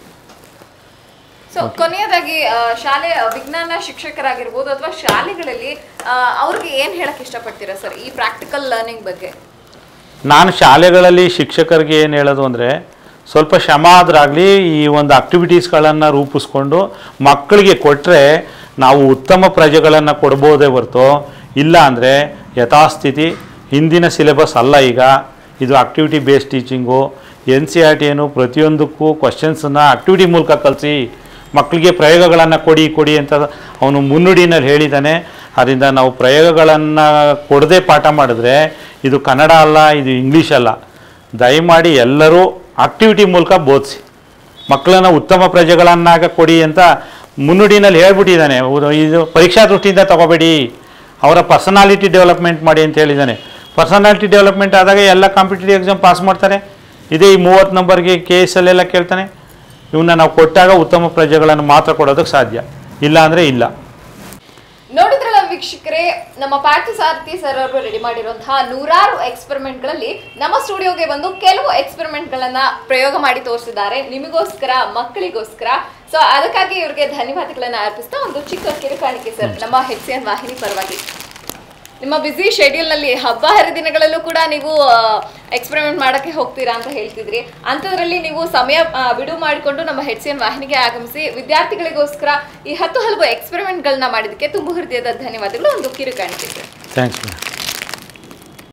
ಸೊ ಕೊನೆಯದಾಗಿ ಆ, ಶಾಲೆ ಆ, ವಿಜ್ಞಾನ ಶಿಕ್ಷಕರಾಗಿರ್ಬೋದು ಅಥವಾ ಶಾಲೆಗಳಲ್ಲಿ ಆ, ಅವ್ರಿಗೆ ಏನ್ ಹೇಳಕ್ ಇಷ್ಟಪಡ್ತೀರಾ ಸರ್ ಈ ಪ್ರಾಕ್ಟಿಕಲ್ ಲರ್ನಿಂಗ್ ಬಗ್ಗೆ ನಾನು ಶಾಲೆಗಳಲ್ಲಿ ಶಿಕ್ಷಕರಿಗೆ ಏನು ಹೇಳೋದು ಅಂದರೆ ಸ್ವಲ್ಪ ಶ್ರಮ ಆದ್ರಾಗಲಿ ಈ ಒಂದು ಆಕ್ಟಿವಿಟೀಸ್ಗಳನ್ನು ರೂಪಿಸ್ಕೊಂಡು ಮಕ್ಕಳಿಗೆ ಕೊಟ್ಟರೆ ನಾವು ಉತ್ತಮ ಪ್ರಜೆಗಳನ್ನು ಕೊಡ್ಬೋದೇ ಹೊರತು ಇಲ್ಲ ಅಂದರೆ ಯಥಾಸ್ಥಿತಿ ಹಿಂದಿನ ಸಿಲೆಬಸ್ ಅಲ್ಲ ಈಗ ಇದು activity based teaching N C R T ಏನು ಪ್ರತಿಯೊಂದಕ್ಕೂ ಕ್ವಶನ್ಸನ್ನು ಆಕ್ಟಿವಿಟಿ ಮೂಲಕ ಕಲಿಸಿ ಮಕ್ಕಳಿಗೆ ಪ್ರಯೋಗಗಳನ್ನು ಕೊಡಿ ಕೊಡಿ ಅಂತ ಅವನು ಮುನ್ನುಡಿನಲ್ಲಿ ಹೇಳಿದ್ದಾನೆ ಅದರಿಂದ ನಾವು ಪ್ರಯೋಗಗಳನ್ನು ಕೊಡದೆ ಪಾಠ ಮಾಡಿದ್ರೆ ಇದು ಕನ್ನಡ ಅಲ್ಲ ಇದು ಇಂಗ್ಲೀಷ್ ಅಲ್ಲ ದಯಮಾಡಿ ಎಲ್ಲರೂ ಆಕ್ಟಿವಿಟಿ ಮೂಲಕ ಬೋಧಿಸಿ ಮಕ್ಕಳನ್ನ ಉತ್ತಮ ಪ್ರಜೆಗಳನ್ನಾಗ ಕೊಡಿ ಅಂತ ಮುನ್ನುಡಿನಲ್ಲಿ ಹೇಳ್ಬಿಟ್ಟಿದ್ದಾನೆ ಹೌದು, ಇದು ಪರೀಕ್ಷಾ ದೃಷ್ಟಿಯಿಂದ ತಗೋಬೇಡಿ ಅವರ ಪರ್ಸನಾಲಿಟಿ ಡೆವಲಪ್ಮೆಂಟ್ ಮಾಡಿ ಅಂತ ಹೇಳಿದ್ದಾನೆ ಪರ್ಸನಾಲಿಟಿ ಡೆವಲಪ್ಮೆಂಟ್ ಆದಾಗ ಎಲ್ಲ ಕಾಂಪಿಟೇಟಿವ್ ಎಕ್ಸಾಮ್ ಪಾಸ್ ಮಾಡ್ತಾರೆ ಇದೇ ಈ ಮೂವತ್ತು ನಂಬರ್ಗೆ ಕೆ ಎಸ್ ಅಲ್ಲೆಲ್ಲ ಕೇಳ್ತಾನೆ ಇವನ್ನ ನಾವು ಕೊಟ್ಟಾಗ ಉತ್ತಮ ಪ್ರಜೆಗಳನ್ನು ಮಾತ್ರ ಕೊಡೋದಕ್ಕೆ ಸಾಧ್ಯ ಇಲ್ಲ ಅಂದರೆ ಇಲ್ಲ ನೋಡಿದ್ರಲ್ಲ ವೀಕ್ಷಕರೇ ನಮ್ಮ ಪಾರ್ಥಸಾರಥಿ ಸರ್ ಅವರು ರೆಡಿ ಮಾಡಿರುವಂತಹ ನೂರಾರು ಎಕ್ಸ್ಪೆರಿಮೆಂಟ್ ಗಳಲ್ಲಿ ನಮ್ಮ ಸ್ಟುಡಿಯೋಗೆ ಬಂದು ಕೆಲವು ಎಕ್ಸ್ಪೆರಿಮೆಂಟ್ ಗಳನ್ನ ಪ್ರಯೋಗ ಮಾಡಿ ತೋರಿಸಿದ್ದಾರೆ ನಿಮಗೋಸ್ಕರ ಮಕ್ಕಳಿಗೋಸ್ಕರ ಸೊ ಅದಕ್ಕಾಗಿ ಇವರಿಗೆ ಧನ್ಯವಾದಗಳನ್ನ ಅರ್ಪಿಸ್ತಾ ಒಂದು ಚಿಕ್ಕ ಕಿರುಕಾಣಿಕೆ ಸರ್ ನಮ್ಮ ಹೆಚ್ ಸಿ ಎನ್ ವಾಹಿನಿ ಪರವಾಗಿ ನಿಮ್ಮ ಬ್ಯುಸಿ ಶೆಡ್ಯೂಲ್ ನಲ್ಲಿ ಹಬ್ಬ ಹರಿದಿನಗಳಲ್ಲೂ ಕೂಡ ನೀವು ಎಕ್ಸ್ಪೆರಿಮೆಂಟ್ ಮಾಡಕ್ಕೆ ಹೋಗ್ತೀರಾ ಅಂತ ಹೇಳ್ತಿದ್ರಿ ಅಂಥದ್ರಲ್ಲಿ ನೀವು ಸಮಯ ಆ, ಬಿಡುವು ಮಾಡಿಕೊಂಡು ನಮ್ಮ ಹೆಚ್ ಸಿ ಎನ್ ವಾಹಿನಿಗೆ ಆಗಮಿಸಿ ವಿದ್ಯಾರ್ಥಿಗಳಿಗೋಸ್ಕರ ಈ ಹತ್ತು ಹಲವು ಎಕ್ಸ್ಪೆರಿಮೆಂಟ್ಗಳನ್ನ ಮಾಡಿದಕ್ಕೆ ತುಂಬ ಹೃದಯದ ಧನ್ಯವಾದಗಳು ಒಂದು ಕಿರುಕಾಣಿಕೆ ಸರ್ ಥ್ಯಾಂಕ್ಸ್ ಮೇಡಮ್